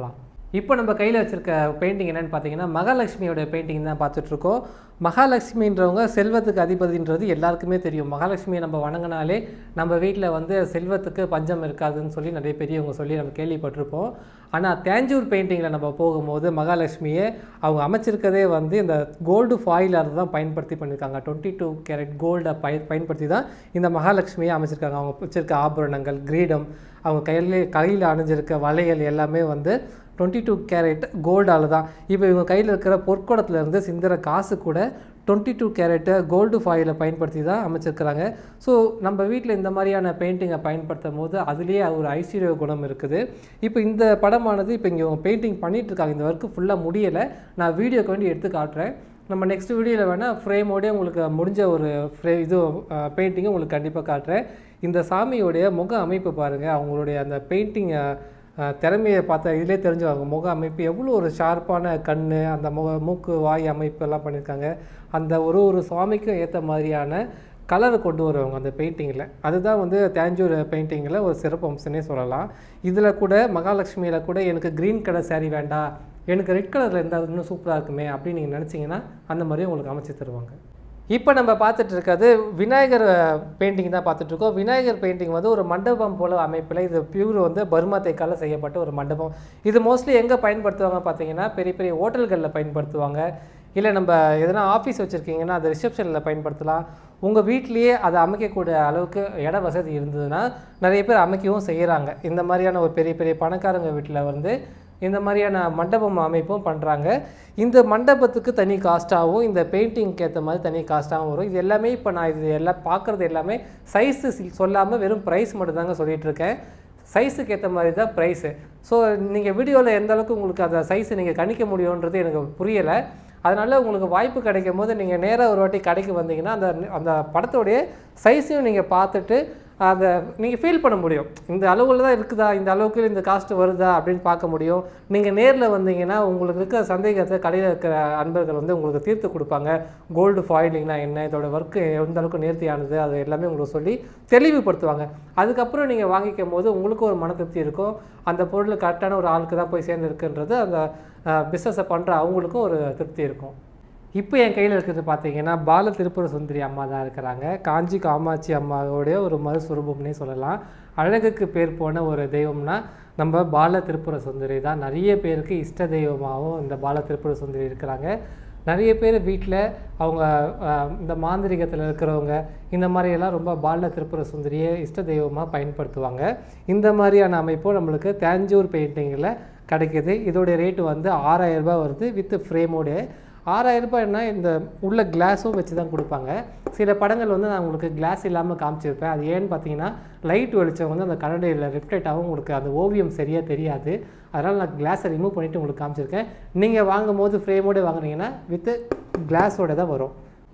இப்போ நம்ம கையில் வச்சுருக்க பெயிண்டிங் என்னென்னு பார்த்தீங்கன்னா மகாலட்சுமியோட பெயிண்டிங் தான் பார்த்துட்ருக்கோம் மகாலட்சுமின்றவங்க செல்வத்துக்கு அதிபதின்றது எல்லாருக்குமே தெரியும் மகாலட்சுமியை நம்ம வணங்கினாலே நம்ம வீட்டில் வந்து செல்வத்துக்கு பஞ்சம் இருக்காதுன்னு சொல்லி நிறைய பெரியவங்க சொல்லி நம்ம கேள்விப்பட்டிருப்போம் ஆனால் தேஞ்சூர் பெயிண்டிங்கில் நம்ம போகும்போது மகாலட்சுமியை அவங்க அமைச்சிருக்கதே வந்து இந்த கோல்டு ஃபாயிலாக தான் பயன்படுத்தி பண்ணியிருக்காங்க டுவெண்ட்டி டூ கேரட் கோல்டை பய பயன்படுத்தி தான் இந்த மகாலட்சுமியை அமைச்சிருக்காங்க அவங்க வச்சிருக்க ஆபரணங்கள் கிரீடம் அவங்க கையில் கையில் அணிஞ்சிருக்க வளையல் எல்லாமே வந்து டுவெண்ட்டி டூ கேரட் கோல்டால் தான் இப்போ இவங்க கையில் இருக்கிற பொற்குடத்துலேருந்து சிந்துற காசு கூட டுவெண்ட்டி டூ கேரட்டு கோல்டு ஃபாயிலை பயன்படுத்தி தான் அமைச்சிருக்கிறாங்க ஸோ நம்ம வீட்டில் இந்த மாதிரியான பெயிண்டிங்கை பயன்படுத்தும் போது அதுலேயே ஒரு ஐஸ்வர்ய குணம் இருக்குது இப்போ இந்த படமானது இப்போ இங்கே பெயிண்டிங் பண்ணிகிட்டு இருக்காங்க இந்த ஒர்க்கு ஃபுல்லாக முடியலை நான் வீடியோக்கு வேண்டி எடுத்து காட்டுறேன் நம்ம நெக்ஸ்ட் வீடியோவில் வேணால் ஃப்ரேமோடய உங்களுக்கு முடிஞ்ச ஒரு ஃப்ரே இது பெயிண்டிங்கை உங்களுக்கு கண்டிப்பாக காட்டுறேன் இந்த சாமியோடைய முக அமைப்பு பாருங்கள் அவங்களுடைய அந்த பெயிண்டிங் திறமையை பார்த்தா இதிலே தெரிஞ்சுவாங்க முக அமைப்பு எவ்வளோ ஒரு ஷார்ப்பான கண் அந்த முக மூக்கு வாய் அமைப்பு எல்லாம் பண்ணியிருக்காங்க அந்த ஒரு ஒரு சுவாமிக்கும் ஏற்ற மாதிரியான கலரை கொண்டு வருவாங்க அந்த பெயிண்டிங்கில் அதுதான் வந்து தேஞ்சூர் பெயிண்டிங்கில் ஒரு சிறப்பு அம்சம்னே சொல்லலாம் இதில் கூட மகாலட்சுமியில் கூட எனக்கு க்ரீன் கலர் saree வேண்டாம் எனக்கு ரெட் கலரில் இருந்தால் இன்னும் சூப்பராக இருக்குமே அப்படின்னு நீங்கள் நினச்சிங்கன்னா அந்த மாதிரி உங்களுக்கு அமைச்சு தருவாங்க இப்போ நம்ம பார்த்துட்டு இருக்கிறது விநாயகர் பெயிண்டிங் தான் பார்த்துட்டு இருக்கோம் விநாயகர் பெயிண்டிங் வந்து ஒரு மண்டபம் போல அமைப்பில் இது பியூர் வந்து பர்மா தைக்கால செய்யப்பட்ட ஒரு மண்டபம் இது மோஸ்ட்லி எங்கே பயன்படுத்துவாங்க பார்த்தீங்கன்னா பெரிய பெரிய ஹோட்டல்களில் பயன்படுத்துவாங்க இல்லை நம்ம எதனா ஆஃபீஸ் வச்சுருக்கீங்கன்னா அது ரிசப்ஷனில் பயன்படுத்தலாம் உங்கள் வீட்லேயே அதை அமைக்கக்கூடிய அளவுக்கு இட வசதி இருந்ததுன்னா நிறைய பேர் அமைக்கவும் செய்கிறாங்க இந்த மாதிரியான ஒரு பெரிய பெரிய பணக்காரங்க வீட்டில் வந்து இந்த மாதிரியான மண்டபம் அமைப்பும் பண்ணுறாங்க இந்த மண்டபத்துக்கு தனி காஸ்ட்டாகவும் இந்த பெயிண்டிங்க்கு ஏற்ற மாதிரி தனி காஸ்ட்டாகவும் வரும் இது எல்லாமே இப்போ நான் இது எல்லாம் பார்க்குறது எல்லாமே சைஸு சொல்லாமல் வெறும் ப்ரைஸ் மட்டும்தாங்க சொல்லிட்டு இருக்கேன் சைஸுக்கு ஏற்ற மாதிரி தான் ப்ரைஸு ஸோ நீங்கள் வீடியோவில் எந்த அளவுக்கு உங்களுக்கு அந்த சைஸை நீங்கள் கணிக்க முடியுன்றது எனக்கு புரியலை அதனால் உங்களுக்கு வாய்ப்பு கிடைக்கும் போது நீங்கள் நேராக ஒரு வாட்டி கடைக்கு வந்தீங்கன்னா அந்த அந்த படத்தோடைய சைஸையும் நீங்கள் பார்த்துட்டு அதை நீங்கள் ஃபீல் பண்ண முடியும் இந்த அளவில் தான் இருக்குதா இந்த அளவுக்கு இந்த காஸ்ட் வருதா அப்படின்னு பார்க்க முடியும் நீங்கள் நேரில் வந்தீங்கன்னா உங்களுக்கு இருக்கிற சந்தேகத்தை கடையில் இருக்கிற அன்பர்கள் வந்து உங்களுக்கு தீர்த்து கொடுப்பாங்க கோல்டு ஃபாயிலிங்னா என்ன இதோட ஒர்க்கு எந்த அளவுக்கு நேர்த்தியானது அது எல்லாமே உங்களுக்கு சொல்லி தெளிவுபடுத்துவாங்க அதுக்கப்புறம் நீங்கள் வாங்கிக்கும் போது உங்களுக்கும் ஒரு மன திருப்தி இருக்கும் அந்த பொருள் கரெக்டான ஒரு ஆளுக்கு தான் போய் சேர்ந்துருக்குன்றது அந்த பிஸ்னஸை பண்ணுற அவங்களுக்கும் ஒரு திருப்தி இருக்கும் இப்போ என் கையில் இருக்கிறது பார்த்தீங்கன்னா பால திருப்புர சுந்தரி அம்மா தான் இருக்கிறாங்க காஞ்சி காமாட்சி அம்மாவோடைய ஒரு மறுசுரூபம்னே சொல்லலாம் அழகுக்கு பேர் போன ஒரு தெய்வம்னா நம்ம பால திருப்புர சுந்தரி தான் நிறைய பேருக்கு இஷ்ட தெய்வமாகவும் இந்த பால திருப்புர சுந்தரி இருக்கிறாங்க நிறைய பேர் வீட்டில் அவங்க அஹ், இந்த மாந்திரிகத்தில் இருக்கிறவங்க இந்த மாதிரியெல்லாம் ரொம்ப பால திருப்புர சுந்தரியை இஷ்ட தெய்வமாக பயன்படுத்துவாங்க இந்த மாதிரியான அமைப்பும் நம்மளுக்கு தேஞ்சூர் பெயிண்டிங்கில் கிடைக்கிது இதோடைய ரேட்டு வந்து ஆறாயிரம் ரூபாய் வருது வித் ஃப்ரேமோட ஆறாயிரம் ரூபாய்னா இந்த உள்ள கிளாஸும் வச்சு தான் கொடுப்பாங்க சில படங்கள் வந்து நான் உங்களுக்கு கிளாஸ் இல்லாமல் காமிச்சிருப்பேன் அது ஏன்னு பார்த்தீங்கன்னா லைட் வெளிச்சம் வந்து அந்த கண்ணடையில் ரிஃப்ளெக்ட் ஆகும் உங்களுக்கு அந்த ஓவியம் சரியாக தெரியாது அதனால் நான் கிளாஸை ரிமூவ் பண்ணிவிட்டு உங்களுக்கு காமிச்சிருக்கேன் நீங்கள் வாங்கும் போது ஃப்ரேமோடு வாங்குனீங்கன்னா வித்து கிளாஸோட தான் வரும்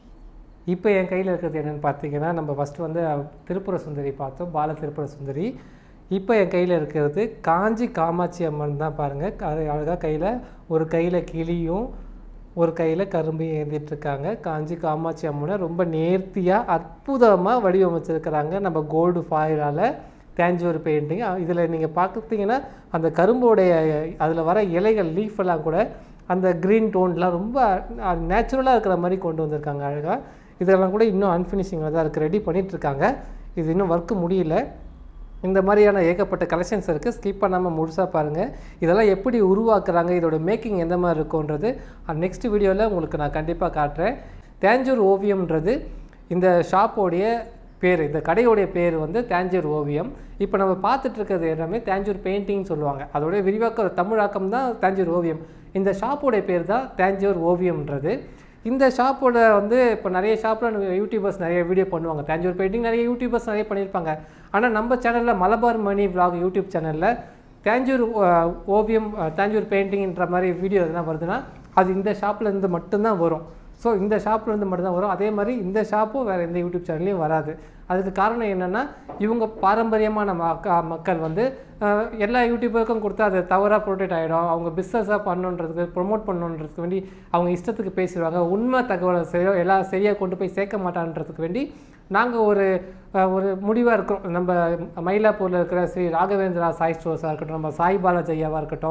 இப்போ என் கையில் இருக்கிறது என்னென்னு பார்த்தீங்கன்னா நம்ம ஃபஸ்ட்டு வந்து திருப்புர சுந்தரி பார்த்தோம் பால திருப்புர சுந்தரி இப்போ என் கையில் இருக்கிறது காஞ்சி காமாட்சி அம்மன் தான் பாருங்கள் அழகாக கையில் ஒரு கையில் கிளியும் ஒரு கையில் கரும்பையும் ஏந்திட்டு இருக்காங்க காஞ்சி காமாட்சி அம்மனை ரொம்ப நேர்த்தியாக அற்புதமாக வடிவமைச்சிருக்கிறாங்க நம்ம கோல்டு ஃபாயிலால் தேஞ்சூர் பெயிண்டிங் இதில் நீங்கள் பார்த்தீங்கன்னா அந்த கரும்போடைய அதில் வர இலைகள் லீஃப் எல்லாம் கூட அந்த க்ரீன் டோன்லாம் ரொம்ப நேச்சுரலாக இருக்கிற மாதிரி கொண்டு வந்திருக்காங்க அழகாக இதெல்லாம் கூட இன்னும் அன்ஃபினிஷிங்கில் தான் இருக்குது ரெடி பண்ணிகிட்ருக்காங்க இது இன்னும் ஒர்க்கு முடியல இந்த மாதிரியான ஏகப்பட்ட கலெக்ஷன்ஸ் இருக்குது ஸ்கிப் பண்ணாமல் முழுசாக பாருங்கள் இதெல்லாம் எப்படி உருவாக்குறாங்க இதோட மேக்கிங் எந்த மாதிரி இருக்கும்ன்றது நெக்ஸ்ட் வீடியோவில் உங்களுக்கு நான் கண்டிப்பாக காட்டுறேன் தேஞ்சூர் ஓவியம்ன்றது இந்த ஷாப்போடைய பேர் இந்த கடையோடைய பேர் வந்து தேஞ்சூர் ஓவியம் இப்போ நம்ம பார்த்துட்டு இருக்கிறது எல்லாமே தேஞ்சூர் பெயிண்டிங்னு சொல்லுவாங்க அதோடைய விரிவாக்க தமிழாக்கம் தான் தேஞ்சூர் ஓவியம் இந்த ஷாப்போடைய பேர் தான் தேஞ்சூர் ஓவியம்ன்றது இந்த ஷாப்போட வந்து இப்போ நிறைய ஷாப்பில் யூடியூபர்ஸ் நிறைய வீடியோ பண்ணுவாங்க தேஞ்சூர் பெயிண்டிங் நிறைய யூடியூபர்ஸ் நிறைய பண்ணியிருப்பாங்க ஆனால் நம்ம சேனலில் மலபார் மணி vlog யூடியூப் சேனலில் தேஞ்சூர் அஹ், ஓவியம் அஹ், தேஞ்சூர் பெயிண்டிங்ன்ற மாதிரி வீடியோ எதுனா வருதுன்னா அது இந்த ஷாப்பில் இருந்து மட்டும்தான் வரும் ஸோ இந்த ஷாப்பில் இருந்து மட்டும்தான் வரும் அதே மாதிரி இந்த ஷாப்பும் வேறு எந்த யூடியூப் சேனல்லையும் வராது அதுக்கு காரணம் என்னென்னா இவங்க பாரம்பரியமான மக்க மக்கள் வந்து அஹ், எல்லா யூடியூபருக்கும் கொடுத்து அது தவறாக ப்ரொடெக்ட் ஆகிடும் அவங்க பிஸ்னஸாக பண்ணணுன்றதுக்கு ப்ரொமோட் பண்ணணுன்றதுக்கு வேண்டி அவங்க இஷ்டத்துக்கு பேசிடுவாங்க உண்மை தகவலை சரியா எல்லாம் சரியாக கொண்டு போய் சேர்க்க மாட்டான்றதுக்கு வேண்டி நாங்கள் ஒரு அஹ், ஒரு முடிவாக இருக்கிறோம் நம்ம மயிலாப்பூரில் இருக்கிற ஸ்ரீ ராகவேந்திரா சாய் ஸ்டோர்ஸாக இருக்கட்டும் நம்ம சாய் பாலாஜி ஐயாவாக இருக்கட்டும்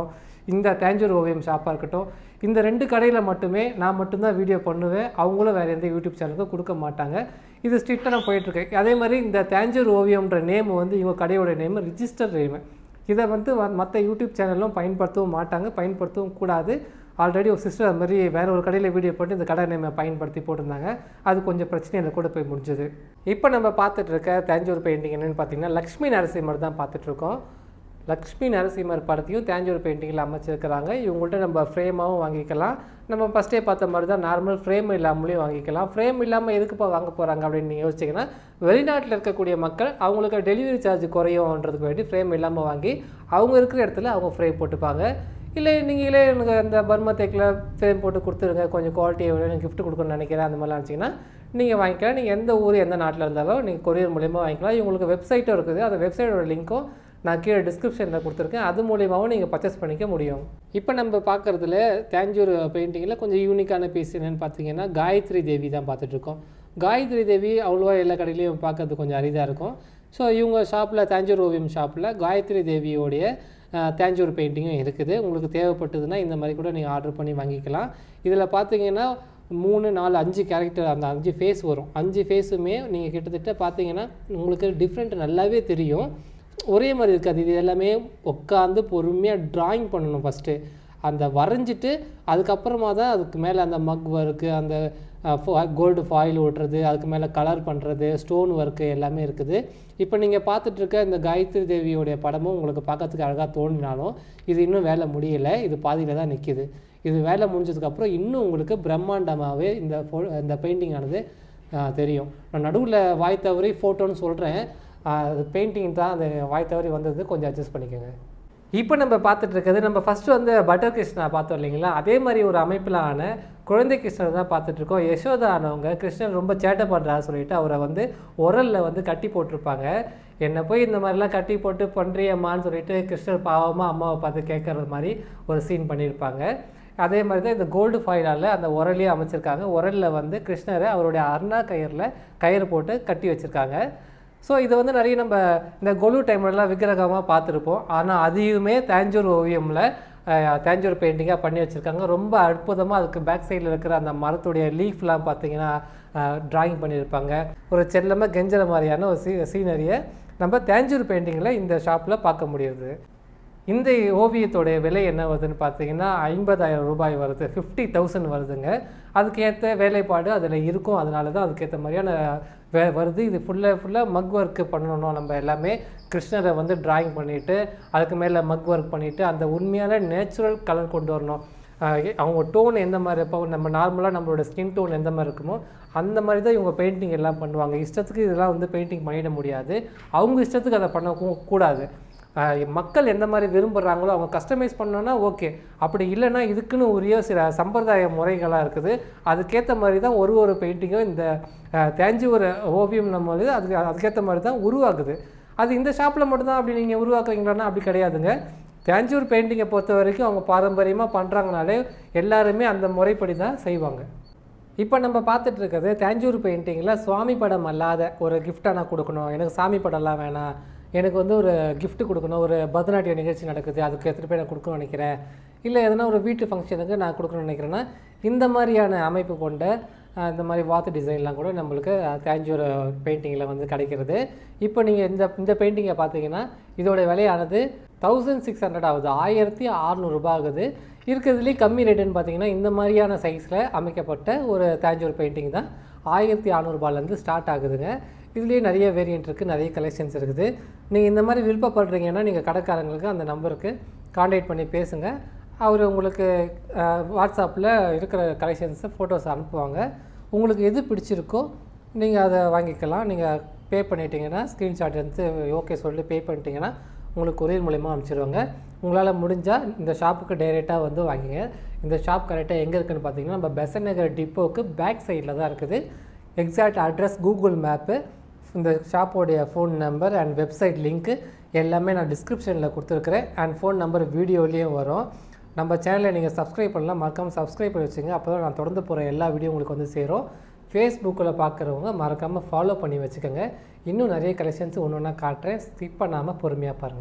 இந்த தேஞ்சூர் ஓவியம் ஷாப்பாக இருக்கட்டும் இந்த ரெண்டு கடையில் மட்டுமே நான் மட்டும்தான் வீடியோ பண்ணுவேன் அவங்களும் வேறு எந்த யூடியூப் சேனலுக்கும் கொடுக்க மாட்டாங்க இது ஸ்ட்ரிக்டாக நான் போயிட்டுருக்கேன் அதே மாதிரி இந்த தேஞ்சூர் ஓவியம்ன்ற நேம் வந்து இவங்க கடையோட நேம் ரிஜிஸ்டர் நேம் இதை வந்து மற்ற யூடியூப் சேனலும் பயன்படுத்தவும் மாட்டாங்க பயன்படுத்தவும் கூடாது ஆல்ரெடி ஒரு சிஸ்டர் அது மாதிரி வேற ஒரு கடையில் வீடியோ போட்டு இந்த கடை நேமை பயன்படுத்தி போட்டிருந்தாங்க அது கொஞ்சம் பிரச்சனையில் கூட போய் முடிஞ்சது இப்போ நம்ம பார்த்துட்டு இருக்க தேஞ்சூர் பெயிண்டிங் என்னென்னு பார்த்தீங்கன்னா லக்ஷ்மி நரசிம்மர் தான் பார்த்துட்ருக்கோம் லக்ஷ்மி நரசிம்மர் படத்தையும் தேஞ்சூர் பெயிண்டிங்கில் அமைச்சிருக்கிறாங்க இவங்கள்ட்ட நம்ம ஃப்ரேமாகவும் வாங்கிக்கலாம் நம்ம ஃபஸ்ட்டே பார்த்த மாதிரி தான் நார்மல் ஃப்ரேம் இல்லாமலேயும் வாங்கிக்கலாம் ஃப்ரேம் இல்லாமல் எதுக்குப்பா வாங்க போகிறாங்க அப்படின்னு நீங்கள் யோசிச்சிங்கன்னா வெளிநாட்டில் இருக்கக்கூடிய மக்கள் அவங்களுக்கு டெலிவரி சார்ஜ் குறையும்ன்றதுக்கு வேண்டி ஃப்ரேம் இல்லாமல் வாங்கி அவங்க இருக்கிற இடத்துல அவங்க ஃப்ரேம் போட்டுப்பாங்க இல்லை நீங்களே எனக்கு அந்த பர்மா தேக்கில் ஃப்ரேம் போட்டு கொடுத்துருங்க கொஞ்சம் குவாலிட்டி எனக்கு gift கொடுக்கணும்னு நினைக்கிறேன் அந்த மாதிரிலாம் இருந்துச்சிங்கன்னா நீங்கள் வாங்கிக்கலாம் நீங்கள் எந்த ஊர் எந்த நாட்டில் இருந்தாலும் நீங்கள் கொரியர் மூலியமாக வாங்கிக்கலாம் இவங்களுக்கு வெப்சைட்டும் இருக்குது அந்த வெப்சைட்டோட லிங்க்கும் நான் கீழே டிஸ்கிரிப்ஷனில் கொடுத்துருக்கேன் அது மூலியமாகவும் நீங்கள் பர்ச்சேஸ் பண்ணிக்க முடியும் இப்போ நம்ம பார்க்குறதுல தேஞ்சூர் பெயிண்டிங்கில் கொஞ்சம் யூனிக்கான பீஸ் என்னென்னு பார்த்தீங்கன்னா காயத்ரி தேவி தான் பார்த்துட்ருக்கோம் காயத்ரி தேவி அவ்வளோவா எல்லா கடையிலையும் பார்க்கறது கொஞ்சம் அரிதாக இருக்கும் ஸோ இவங்க ஷாப்பில் தேஞ்சூர் ஓவியம் ஷாப்பில் காயத்ரி தேவியோடைய அஹ், தேஞ்சூர் பெயிண்டிங்கும் இருக்குது உங்களுக்கு தேவைப்பட்டதுன்னா இந்த மாதிரி கூட நீங்கள் ஆர்டர் பண்ணி வாங்கிக்கலாம் இதில் பார்த்தீங்கன்னா மூணு நாலு அஞ்சு கேரக்டர் அந்த அஞ்சு ஃபேஸ் வரும் அஞ்சு ஃபேஸுமே நீங்கள் கிட்டத்தட்ட பார்த்தீங்கன்னா உங்களுக்கு டிஃப்ரெண்ட் நல்லாவே தெரியும் ஒரே மாதிரி இருக்காது இது எல்லாமே உட்காந்து பொறுமையாக ட்ராயிங் பண்ணணும் ஃபஸ்ட்டு அந்த வரைஞ்சிட்டு அதுக்கப்புறமா தான் அதுக்கு மேலே அந்த மக் ஒர்க்கு அந்த கோல்டு ஃபாயில் ஓட்டுறது அதுக்கு மேலே கலர் பண்ணுறது ஸ்டோன் ஒர்க்கு எல்லாமே இருக்குது இப்போ நீங்கள் பார்த்துட்டு இருக்க இந்த காயத்ரி தேவியோடைய படமும் உங்களுக்கு பார்க்கறதுக்கு அழகாக தோணினாலும் இது இன்னும் வேலை முடியலை இது பாதியில் தான் நிற்கிது இது வேலை முடிஞ்சதுக்கப்புறம் இன்னும் உங்களுக்கு பிரம்மாண்டமாகவே இந்த ஃபோ இந்த பெயிண்டிங் ஆனது ஆஹ், தெரியும் நான் நடுவில் வாய் தவறி ஃபோட்டோன்னு சொல்கிறேன் அது பெயிண்டிங் தான் அந்த வாய் தவறி வந்தது கொஞ்சம் அட்ஜஸ்ட் பண்ணிக்கோங்க இப்போ நம்ம பார்த்துட்டு இருக்கிறது நம்ம ஃபஸ்ட்டு வந்து பட்டர் கிருஷ்ணா பார்த்தோம் இல்லைங்களா அதே மாதிரி ஒரு அமைப்பில் ஆன குழந்தை கிருஷ்ணர் தான் பார்த்துட்டு இருக்கோம் யசோதா ஆனவங்க கிருஷ்ணன் ரொம்ப சேட்டை பண்ணுறா சொல்லிட்டு அவரை வந்து உரலில் வந்து கட்டி போட்டிருப்பாங்க என்னை போய் இந்த மாதிரிலாம் கட்டி போட்டு பண்ணுறியம்மான்னு சொல்லிட்டு கிருஷ்ணர் பாவமாக அம்மாவை பார்த்து கேட்குறது மாதிரி ஒரு சீன் பண்ணியிருப்பாங்க அதே மாதிரி தான் இந்த கோல்டு ஃபாயிலால் அந்த உரலையும் அமைச்சிருக்காங்க உரலில் வந்து கிருஷ்ணரை அவருடைய அருணா கயிறில் கயிறு போட்டு கட்டி வச்சுருக்காங்க ஸோ இது வந்து நிறைய நம்ம இந்த கொலு டைம்லலாம் விக்கிரகமாக பார்த்துருப்போம் ஆனால் அதையுமே தேஞ்சூர் ஓவியமில் தேஞ்சூர் பெயிண்டிங்காக பண்ணி வச்சுருக்காங்க ரொம்ப அற்புதமாக அதுக்கு பேக் சைடில் இருக்கிற அந்த மரத்துடைய லீஃப்லாம் பார்த்தீங்கன்னா டிராயிங் பண்ணியிருப்பாங்க ஒரு செல்லமாக கெஞ்சற மாதிரியான ஒரு சீ சீனரியை நம்ம தேஞ்சூர் பெயிண்டிங்கில் இந்த ஷாப்பில் பார்க்க முடியுது இந்த ஓவியத்தோடைய விலை என்ன வருதுன்னு பார்த்தீங்கன்னா ஐம்பதாயிரம் ரூபாய் வருது ஃபிஃப்டி தௌசண்ட் வருதுங்க அதுக்கேற்ற வேலைப்பாடு அதில் இருக்கும் அதனால தான் அதுக்கேற்ற மாதிரியான வே வருது இது ஃபுல்லாக ஃபுல்லாக மக் ஒர்க்கு பண்ணணும் நம்ம எல்லாமே கிருஷ்ணரை வந்து டிராயிங் பண்ணிவிட்டு அதுக்கு மேலே மக் ஒர்க் பண்ணிவிட்டு அந்த உண்மையான நேச்சுரல் கலர் கொண்டு வரணும் ஆஹ் அவங்க டோன் எந்த மாதிரி இப்போ நம்ம நார்மலாக நம்மளோட ஸ்கின் டோன் எந்த மாதிரி இருக்குமோ அந்த மாதிரி தான் இவங்க பெயிண்டிங் எல்லாம் பண்ணுவாங்க இஷ்டத்துக்கு இதெல்லாம் வந்து பெயிண்டிங் பண்ணிட முடியாது அவங்க இஷ்டத்துக்கு அதை பண்ண கூ- கூடாது ஆஹ் மக்கள் எந்த மாதிரி விரும்புகிறாங்களோ அவங்க கஸ்டமைஸ் பண்ணோன்னா ஓகே அப்படி இல்லைன்னா இதுக்குன்னு உரிய சில சம்பிரதாய முறைகளாக இருக்குது அதுக்கேற்ற மாதிரி தான் ஒரு ஒரு பெயிண்டிங்கும் இந்த ஆஹ் தேஞ்சூர் ஓவியம் நம்ம வந்து அதுக்கு அதுக்கேற்ற மாதிரி தான் உருவாகுது அது இந்த ஷாப்பில் மட்டும்தான் அப்படி நீங்கள் உருவாக்குறீங்களான்னா அப்படி கிடையாதுங்க தேஞ்சூர் பெயிண்டிங்கை பொறுத்த வரைக்கும் அவங்க பாரம்பரியமாக பண்ணுறாங்கனாலே எல்லாருமே அந்த முறைப்படி தான் செய்வாங்க இப்போ நம்ம பார்த்துட்டு இருக்கிறது தேஞ்சூர் பெயிண்டிங்கில் சுவாமி படம் அல்லாத ஒரு கிஃப்டாக நான் கொடுக்கணும் எனக்கு சாமி படம்லாம் வேணாம் எனக்கு வந்து ஒரு gift கொடுக்கணும் ஒரு பரதநாட்டிய நிகழ்ச்சி நடக்குது அதுக்கு எடுத்துகிட்டு போய் நான் கொடுக்கணும்னு நினைக்கிறேன் இல்லை எதனா ஒரு வீட்டு ஃபங்க்ஷனுக்கு நான் கொடுக்கணும்னு நினைக்கிறேன்னா இந்த மாதிரியான அமைப்பு கொண்ட அஹ், இந்த மாதிரி வாத்து டிசைன்லாம் கூட நம்மளுக்கு அஹ், தேஞ்சூர் பெயிண்டிங்கில் வந்து கிடைக்கிறது இப்போ நீங்கள் இந்த இந்த பெயிண்டிங்கை பார்த்தீங்கன்னா இதோட விலையானது தௌசண்ட் சிக்ஸ் ஹண்ட்ரட் ஆகுது ஆயிரத்தி அறநூறுபா ஆகுது இருக்கிறதுலேயே கம்மி ரேட்டுன்னு பார்த்தீங்கன்னா இந்த மாதிரியான சைஸில் அமைக்கப்பட்ட ஒரு தேஞ்சூர் பெயிண்டிங் தான் ஆயிரத்தி அறநூறுபாலேருந்து ஸ்டார்ட் ஆகுதுங்க இதுலேயே நிறைய வேரியன்ட் இருக்குது நிறைய கலெக்ஷன்ஸ் இருக்குது நீங்கள் இந்த மாதிரி விருப்பப்படுறீங்கன்னா நீங்கள் கடைக்காரங்களுக்கு அந்த நம்பருக்கு காண்டாக்ட் பண்ணி பேசுங்க அவர் உங்களுக்கு வாட்ஸ்அப்பில் இருக்கிற கலெக்ஷன்ஸை ஃபோட்டோஸ் அனுப்புவாங்க உங்களுக்கு எது பிடிச்சிருக்கோ நீங்கள் அதை வாங்கிக்கலாம் நீங்கள் பே பண்ணிட்டீங்கன்னா ஸ்க்ரீன்ஷாட் எடுத்து ஓகே சொல்லி பே பண்ணிட்டீங்கன்னா உங்களுக்கு கொரியர் மூலயமா அனுப்பிச்சிடுவாங்க உங்களால் முடிஞ்சால் இந்த ஷாப்புக்கு டைரெக்டாக வந்து வாங்கிங்க இந்த ஷாப் கரெக்டாக எங்கே இருக்குன்னு பார்த்தீங்கன்னா நம்ம பெசன் நகர் டிப்போக்கு பேக் சைடில் தான் இருக்குது எக்ஸாக்ட் அட்ரஸ் கூகுள் மேப்பு இந்த ஷாப்போடைய phone number and website link எல்லாமே நான் டிஸ்கிரிப்ஷனில் கொடுத்துருக்குறேன் அண்ட் ஃபோன் நம்பர் வீடியோலேயும் வரும் நம்ம சேனலை நீங்கள் சப்ஸ்கிரைப் பண்ணலாம் மறக்காமல் சப்ஸ்கிரைப் பண்ணி வச்சுங்க அப்போ தான் நான் தொடர்ந்து போகிற எல்லா வீடியோ உங்களுக்கு வந்து சேரும் ஃபேஸ்புக்கில் பார்க்குறவங்க மறக்காமல் ஃபாலோ பண்ணி வச்சுக்கோங்க இன்னும் நிறைய கலெக்ஷன்ஸ் ஒன்று ஒன்றா காட்டுறேன் ஸ்கிப் பண்ணாமல் பொறுமையாக பாருங்கள்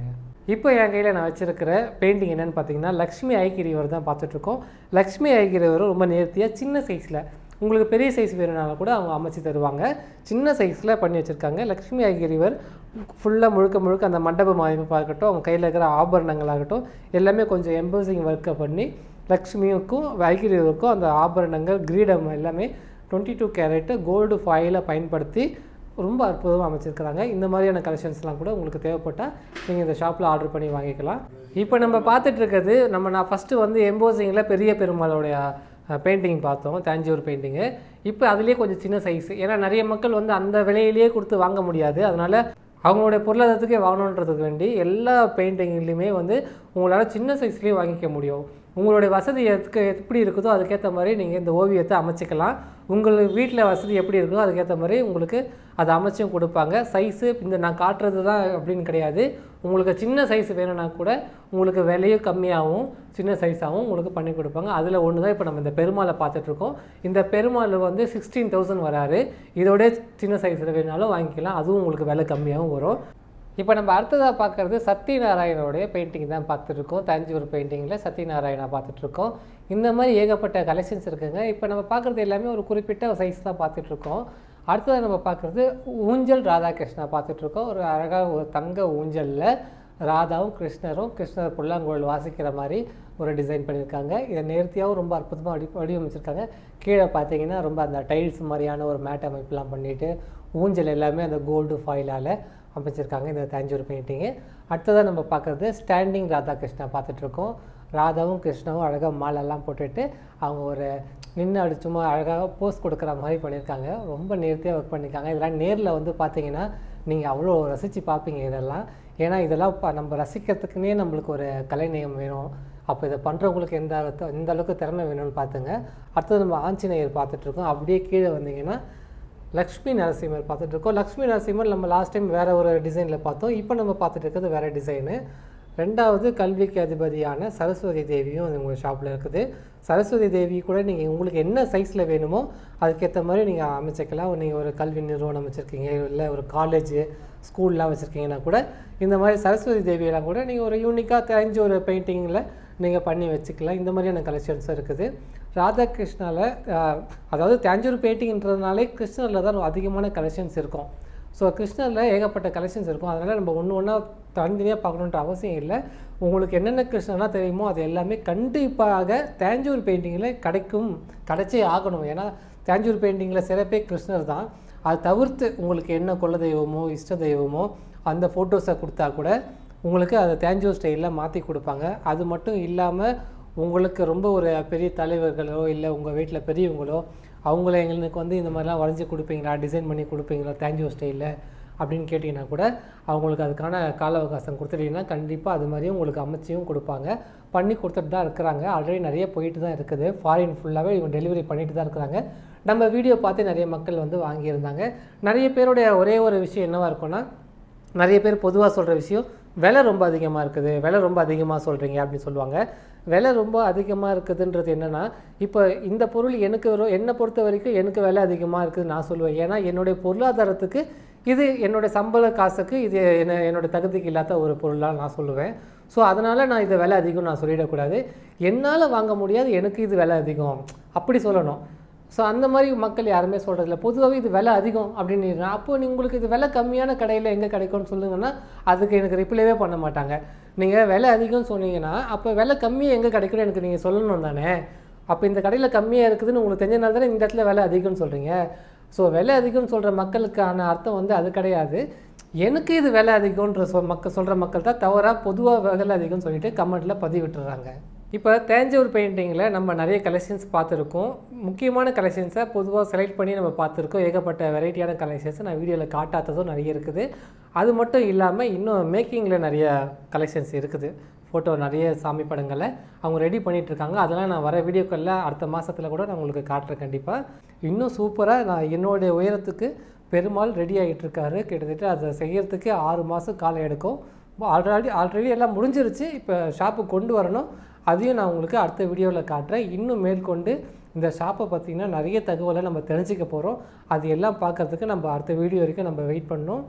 இப்போ என் கையில் நான் வச்சிருக்கிற பெயிண்டிங் என்னென்னு பார்த்தீங்கன்னா லக்ஷ்மி ஐக்கிரிவர் தான் பார்த்துட்ருக்கோம் லக்ஷ்மி ஐக்கிரிவர் ரொம்ப நேர்த்தியாக சின்ன சைஸில் உங்களுக்கு பெரிய சைஸ் வேணும்னாலும் கூட அவங்க அமைச்சு தருவாங்க சின்ன சைஸில் பண்ணி வச்சுருக்காங்க லக்ஷ்மி ஐக்கிரிவர் ஃபுல்லாக முழுக்க முழுக்க அந்த மண்டப அமைப்பாகட்டும் அவங்க கையில் இருக்கிற ஆபரணங்களாகட்டும் எல்லாமே கொஞ்சம் எம்போசிங் ஒர்க்கை பண்ணி லக்ஷ்மியுக்கும் ஐக்கிரிவருக்கும் அந்த ஆபரணங்கள் கிரீடம் எல்லாமே டுவெண்ட்டி டூ கேரட்டு கோல்டு ஃபாயிலை பயன்படுத்தி ரொம்ப அற்புதமாக அமைச்சிருக்கிறாங்க இந்த மாதிரியான கலெக்ஷன்ஸ்லாம் கூட உங்களுக்கு தேவைப்பட்டால் நீங்கள் இந்த ஷாப்பில் ஆர்டர் பண்ணி வாங்கிக்கலாம் இப்போ நம்ம பார்த்துட்டு இருக்கிறது நம்ம நான் ஃபஸ்ட்டு வந்து எம்போசிங்கில் பெரிய பெருமாளுடைய பெயிண்டிங் பார்த்தோம் தேஞ்சூர் பெயிண்டிங்கு இப்போ அதுலேயே கொஞ்சம் சின்ன சைஸ் ஏன்னா நிறைய மக்கள் வந்து அந்த விலையிலேயே கொடுத்து வாங்க முடியாது அதனால் அவங்களுடைய பொருளாதாரத்துக்கே வாங்கணுன்றதுக்கு வேண்டி எல்லா பெயிண்டிங்லேயுமே வந்து உங்களால் சின்ன சைஸ்லேயே வாங்கிக்க முடியும் உங்களுடைய வசதி எதுக்கு எப்படி இருக்குதோ அதுக்கேற்ற மாதிரி நீங்கள் இந்த ஓவியத்தை அமைச்சிக்கலாம் உங்கள் வீட்டில் வசதி எப்படி இருக்கோ அதுக்கேற்ற மாதிரி உங்களுக்கு அதை அமைச்சும் கொடுப்பாங்க சைஸு இந்த நான் காட்டுறது தான் அப்படின்னு கிடையாது உங்களுக்கு சின்ன சைஸ் வேணும்னா கூட உங்களுக்கு விலையும் கம்மியாகவும் சின்ன சைஸாகவும் உங்களுக்கு பண்ணி கொடுப்பாங்க அதில் ஒன்று தான் இப்போ நம்ம இந்த பெருமாளை பார்த்துட்ருக்கோம் இந்த பெருமாள் வந்து சிக்ஸ்டீன் தௌசண்ட் வராரு இதோட சின்ன சைஸில் வேணாலும் வாங்கிக்கலாம் அதுவும் உங்களுக்கு விலை கம்மியாகவும் வரும் இப்போ நம்ம அடுத்ததாக பார்க்குறது சத்யநாராயணோடைய பெயிண்டிங் தான் பார்த்துட்ருக்கோம் தஞ்சாவூர் பெயிண்டிங்கில் சத்யநாராயணா பார்த்துட்ருக்கோம் இந்த மாதிரி ஏகப்பட்ட கலெக்ஷன்ஸ் இருக்குங்க இப்போ நம்ம பார்க்குறது எல்லாமே ஒரு குறிப்பிட்ட சைஸ் தான் பார்த்துட்ருக்கோம் அடுத்ததாக நம்ம பார்க்குறது ஊஞ்சல் ராதாகிருஷ்ணா பார்த்துட்ருக்கோம் ஒரு அழகாக ஒரு தங்க ஊஞ்சலில் ராதாவும் கிருஷ்ணரும் கிருஷ்ணர் புல்லாங்குழல் வாசிக்கிற மாதிரி ஒரு டிசைன் பண்ணியிருக்காங்க இதை நேர்த்தியாகவும் ரொம்ப அற்புதமாக வடி வடிவமைச்சிருக்காங்க கீழே பார்த்தீங்கன்னா ரொம்ப அந்த டைல்ஸ் மாதிரியான ஒரு மேட் அமைப்புலாம் பண்ணிவிட்டு ஊஞ்சல் எல்லாமே அந்த கோல்டு ஃபாயிலால் அமைச்சிருக்காங்க இந்த தஞ்சூர் பெயிண்டிங்கு அடுத்ததாக நம்ம பார்க்குறது ஸ்டாண்டிங் ராதாகிருஷ்ணா பார்த்துட்ருக்கோம் ராதாவும் கிருஷ்ணாவும் அழகாக மாலெல்லாம் போட்டுட்டு அவங்க ஒரு நின்று அப்படி சும்மா அழகாக போஸ் கொடுக்குற மாதிரி பண்ணியிருக்காங்க ரொம்ப நேர்த்தியாக ஒர்க் பண்ணியிருக்காங்க இதெல்லாம் நேரில் வந்து பார்த்தீங்கன்னா நீங்கள் அவ்வளோ ரசித்து பார்ப்பீங்க இதெல்லாம் ஏன்னா இதெல்லாம் ப நம்ம ரசிக்கிறதுக்குனே நம்மளுக்கு ஒரு கலைநயம் வேணும் அப்போ இதை பண்ணுறவங்களுக்கு எந்த அளவுக்கு எந்த அளவுக்கு திறமை வேணும்னு பார்த்துங்க அடுத்தது நம்ம ஆஞ்சநேயர் பார்த்துட்ருக்கோம் அப்படியே கீழே வந்தீங்கன்னா லக்ஷ்மி நரசிம்மர் பார்த்துட்டு இருக்கோம் லக்ஷ்மி நரசிம்மர் நம்ம லாஸ்ட் டைம் வேறு ஒரு டிசைனில் பார்த்தோம் இப்போ நம்ம பார்த்துட்டு இருக்கிறது வேறு டிசைனு ரெண்டாவது கல்விக்கு அதிபதியான சரஸ்வதி தேவியும் அது உங்கள் ஷாப்பில் இருக்குது சரஸ்வதி தேவி கூட நீங்கள் உங்களுக்கு என்ன சைஸில் வேணுமோ அதுக்கேற்ற மாதிரி நீங்கள் அமைச்சிக்கலாம் நீங்கள் ஒரு கல்வி நிறுவனம் வச்சுருக்கீங்க இல்லை ஒரு காலேஜ் ஸ்கூல்லாம் வச்சுருக்கீங்கன்னா கூட இந்த மாதிரி சரஸ்வதி தேவியெல்லாம் கூட நீங்கள் ஒரு யூனிக்காக தெரிஞ்ச ஒரு பெயிண்டிங்கில் நீங்கள் பண்ணி வச்சுக்கலாம் இந்த மாதிரியான கலெக்ஷன்ஸும் இருக்குது ராதாகிருஷ்ணாவில் அதாவது தேஞ்சூர் பெயிண்டிங்ன்றதுனாலே கிருஷ்ணரில் தான் அதிகமான கலெக்ஷன்ஸ் இருக்கும் ஸோ கிருஷ்ணரில் ஏகப்பட்ட கலெக்ஷன்ஸ் இருக்கும் அதனால் நம்ம ஒன்று ஒன்றா தனித்தனியாக பார்க்கணுன்ற அவசியம் இல்லை உங்களுக்கு என்னென்ன கிருஷ்ணர்லாம் தெரியுமோ அது எல்லாமே கண்டிப்பாக தேஞ்சூர் பெயிண்டிங்கில் கிடைக்கும் கிடைச்சே ஆகணும் ஏன்னா தேஞ்சூர் பெயிண்டிங்கில் சிறப்பே கிருஷ்ணர் தான் அது தவிர்த்து உங்களுக்கு என்ன குல தெய்வமோ இஷ்ட தெய்வமோ அந்த ஃபோட்டோஸை கொடுத்தா கூட உங்களுக்கு அதை தேஞ்சூர் ஸ்டைலில் மாற்றி கொடுப்பாங்க அது மட்டும் இல்லாமல் உங்களுக்கு ரொம்ப ஒரு பெரிய தலைவர்களோ இல்லை உங்கள் வீட்டில் பெரியவங்களோ அவங்கள எங்களுக்கு வந்து இந்த மாதிரிலாம் வரைஞ்சி கொடுப்பீங்களா டிசைன் பண்ணி கொடுப்பீங்களா தேஞ்சூர் ஸ்டைலில் அப்படின்னு கேட்டிங்கன்னா கூட அவங்களுக்கு அதுக்கான கால அவகாசம் கொடுத்துட்டீங்கன்னா கண்டிப்பாக அது மாதிரியும் உங்களுக்கு அமைச்சியும் கொடுப்பாங்க பண்ணி கொடுத்துட்டு தான் இருக்கிறாங்க ஆல்ரெடி நிறைய போயிட்டு தான் இருக்குது ஃபாரின் ஃபுல்லாகவே இவங்க டெலிவரி பண்ணிட்டு தான் இருக்கிறாங்க நம்ம வீடியோ பார்த்து நிறைய மக்கள் வந்து வாங்கியிருந்தாங்க நிறைய பேருடைய ஒரே ஒரு விஷயம் என்னவாக இருக்கும்னா நிறைய பேர் பொதுவாக சொல்கிற விஷயம் விலை ரொம்ப அதிகமாக இருக்குது விலை ரொம்ப அதிகமாக சொல்கிறீங்க அப்படின்னு சொல்லுவாங்க விலை ரொம்ப அதிகமாக இருக்குதுன்றது என்னென்னா இப்போ இந்த பொருள் எனக்கு வரும் என்னை பொறுத்த வரைக்கும் எனக்கு விலை அதிகமாக இருக்குது நான் சொல்லுவேன் ஏன்னா என்னுடைய பொருளாதாரத்துக்கு இது என்னோட சம்பள காசுக்கு இது என்ன என்னோட தகுதிக்கு இல்லாத ஒரு பொருளாக நான் சொல்லுவேன் ஸோ அதனால் நான் இது விலை அதிகம் நான் சொல்லிடக்கூடாது என்னால் வாங்க முடியாது எனக்கு இது விலை அதிகம் அப்படி சொல்லணும் ஸோ அந்த மாதிரி மக்கள் யாருமே சொல்கிறதில்ல பொதுவாகவே இது விலை அதிகம் அப்படின்னு அப்போ நீ உங்களுக்கு இது விலை கம்மியான கடையில் எங்கே கிடைக்கும்னு சொல்லுங்கன்னா அதுக்கு எனக்கு ரிப்ளைவே பண்ண மாட்டாங்க நீங்கள் விலை அதிகம்னு சொன்னீங்கன்னா அப்போ விலை கம்மியாக எங்கே கிடைக்கும்னு எனக்கு நீங்கள் சொல்லணும் தானே அப்போ இந்த கடையில் கம்மியாக இருக்குதுன்னு உங்களுக்கு தெரிஞ்சனால தானே இந்த இடத்துல விலை அதிகம்னு சொல்கிறீங்க ஸோ விலை அதிகம்னு சொல்கிற மக்களுக்கான அர்த்தம் வந்து அது கிடையாது எனக்கு இது விலை அதிகம்ன்ற சொல் மக்கள் சொல்கிற மக்கள் தான் தவறாக பொதுவாக விலை அதிகம்னு சொல்லிட்டு கமெண்ட்டில் பதிவிட்டுறாங்க இப்போ தேஞ்சூர் பெயிண்டிங்கில் நம்ம நிறைய கலெக்ஷன்ஸ் பார்த்துருக்கோம் முக்கியமான கலெக்ஷன்ஸை பொதுவாக செலக்ட் பண்ணி நம்ம பார்த்துருக்கோம் ஏகப்பட்ட வெரைட்டியான கலெக்ஷன்ஸை நான் வீடியோவில் காட்டாததும் நிறைய இருக்குது அது மட்டும் இல்லாமல் இன்னும் மேக்கிங்கில் நிறைய கலெக்ஷன்ஸ் இருக்குது ஃபோட்டோ நிறைய சாமி படங்களை அவங்க ரெடி பண்ணிகிட்ருக்காங்க அதெல்லாம் நான் வர வீடியோக்களில் அடுத்த மாதத்தில் கூட நான் உங்களுக்கு காட்டுறேன் கண்டிப்பாக இன்னும் சூப்பராக நான் என்னுடைய உயரத்துக்கு பெருமாள் ரெடி ஆகிட்டு இருக்காரு கிட்டத்தட்ட அதை செய்யறதுக்கு ஆறு மாதம் காலம் எடுக்கும் ஆல்ரெடி ஆல்ரெடி எல்லாம் முடிஞ்சிருச்சு இப்போ ஷாப்புக்கு கொண்டு வரணும் அதையும் நான் உங்களுக்கு அடுத்த வீடியோவில் காட்டுறேன் இன்னும் மேற்கொண்டு இந்த ஷாப்பை பார்த்திங்கன்னா நிறைய தகவலை நம்ம தெரிஞ்சுக்க போகிறோம் அது எல்லாம் பார்க்கறதுக்கு நம்ம அடுத்த வீடியோ வரைக்கும் நம்ம வெயிட் பண்ணணும்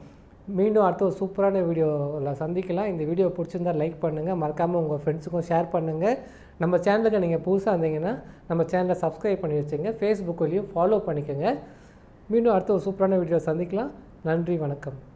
மீண்டும் அடுத்த ஒரு சூப்பரான வீடியோவில் சந்திக்கலாம் இந்த வீடியோ பிடிச்சிருந்தா லைக் பண்ணுங்கள் மறக்காமல் உங்கள் ஃப்ரெண்ட்ஸுக்கும் ஷேர் பண்ணுங்கள் நம்ம சேனலுக்கு நீங்கள் புதுசாக இருந்தீங்கன்னா நம்ம சேனலை சப்ஸ்கிரைப் பண்ணி வச்சுங்க ஃபேஸ்புக்லேயும் ஃபாலோ பண்ணிக்கோங்க மீண்டும் அடுத்த ஒரு சூப்பரான வீடியோ சந்திக்கலாம் நன்றி வணக்கம்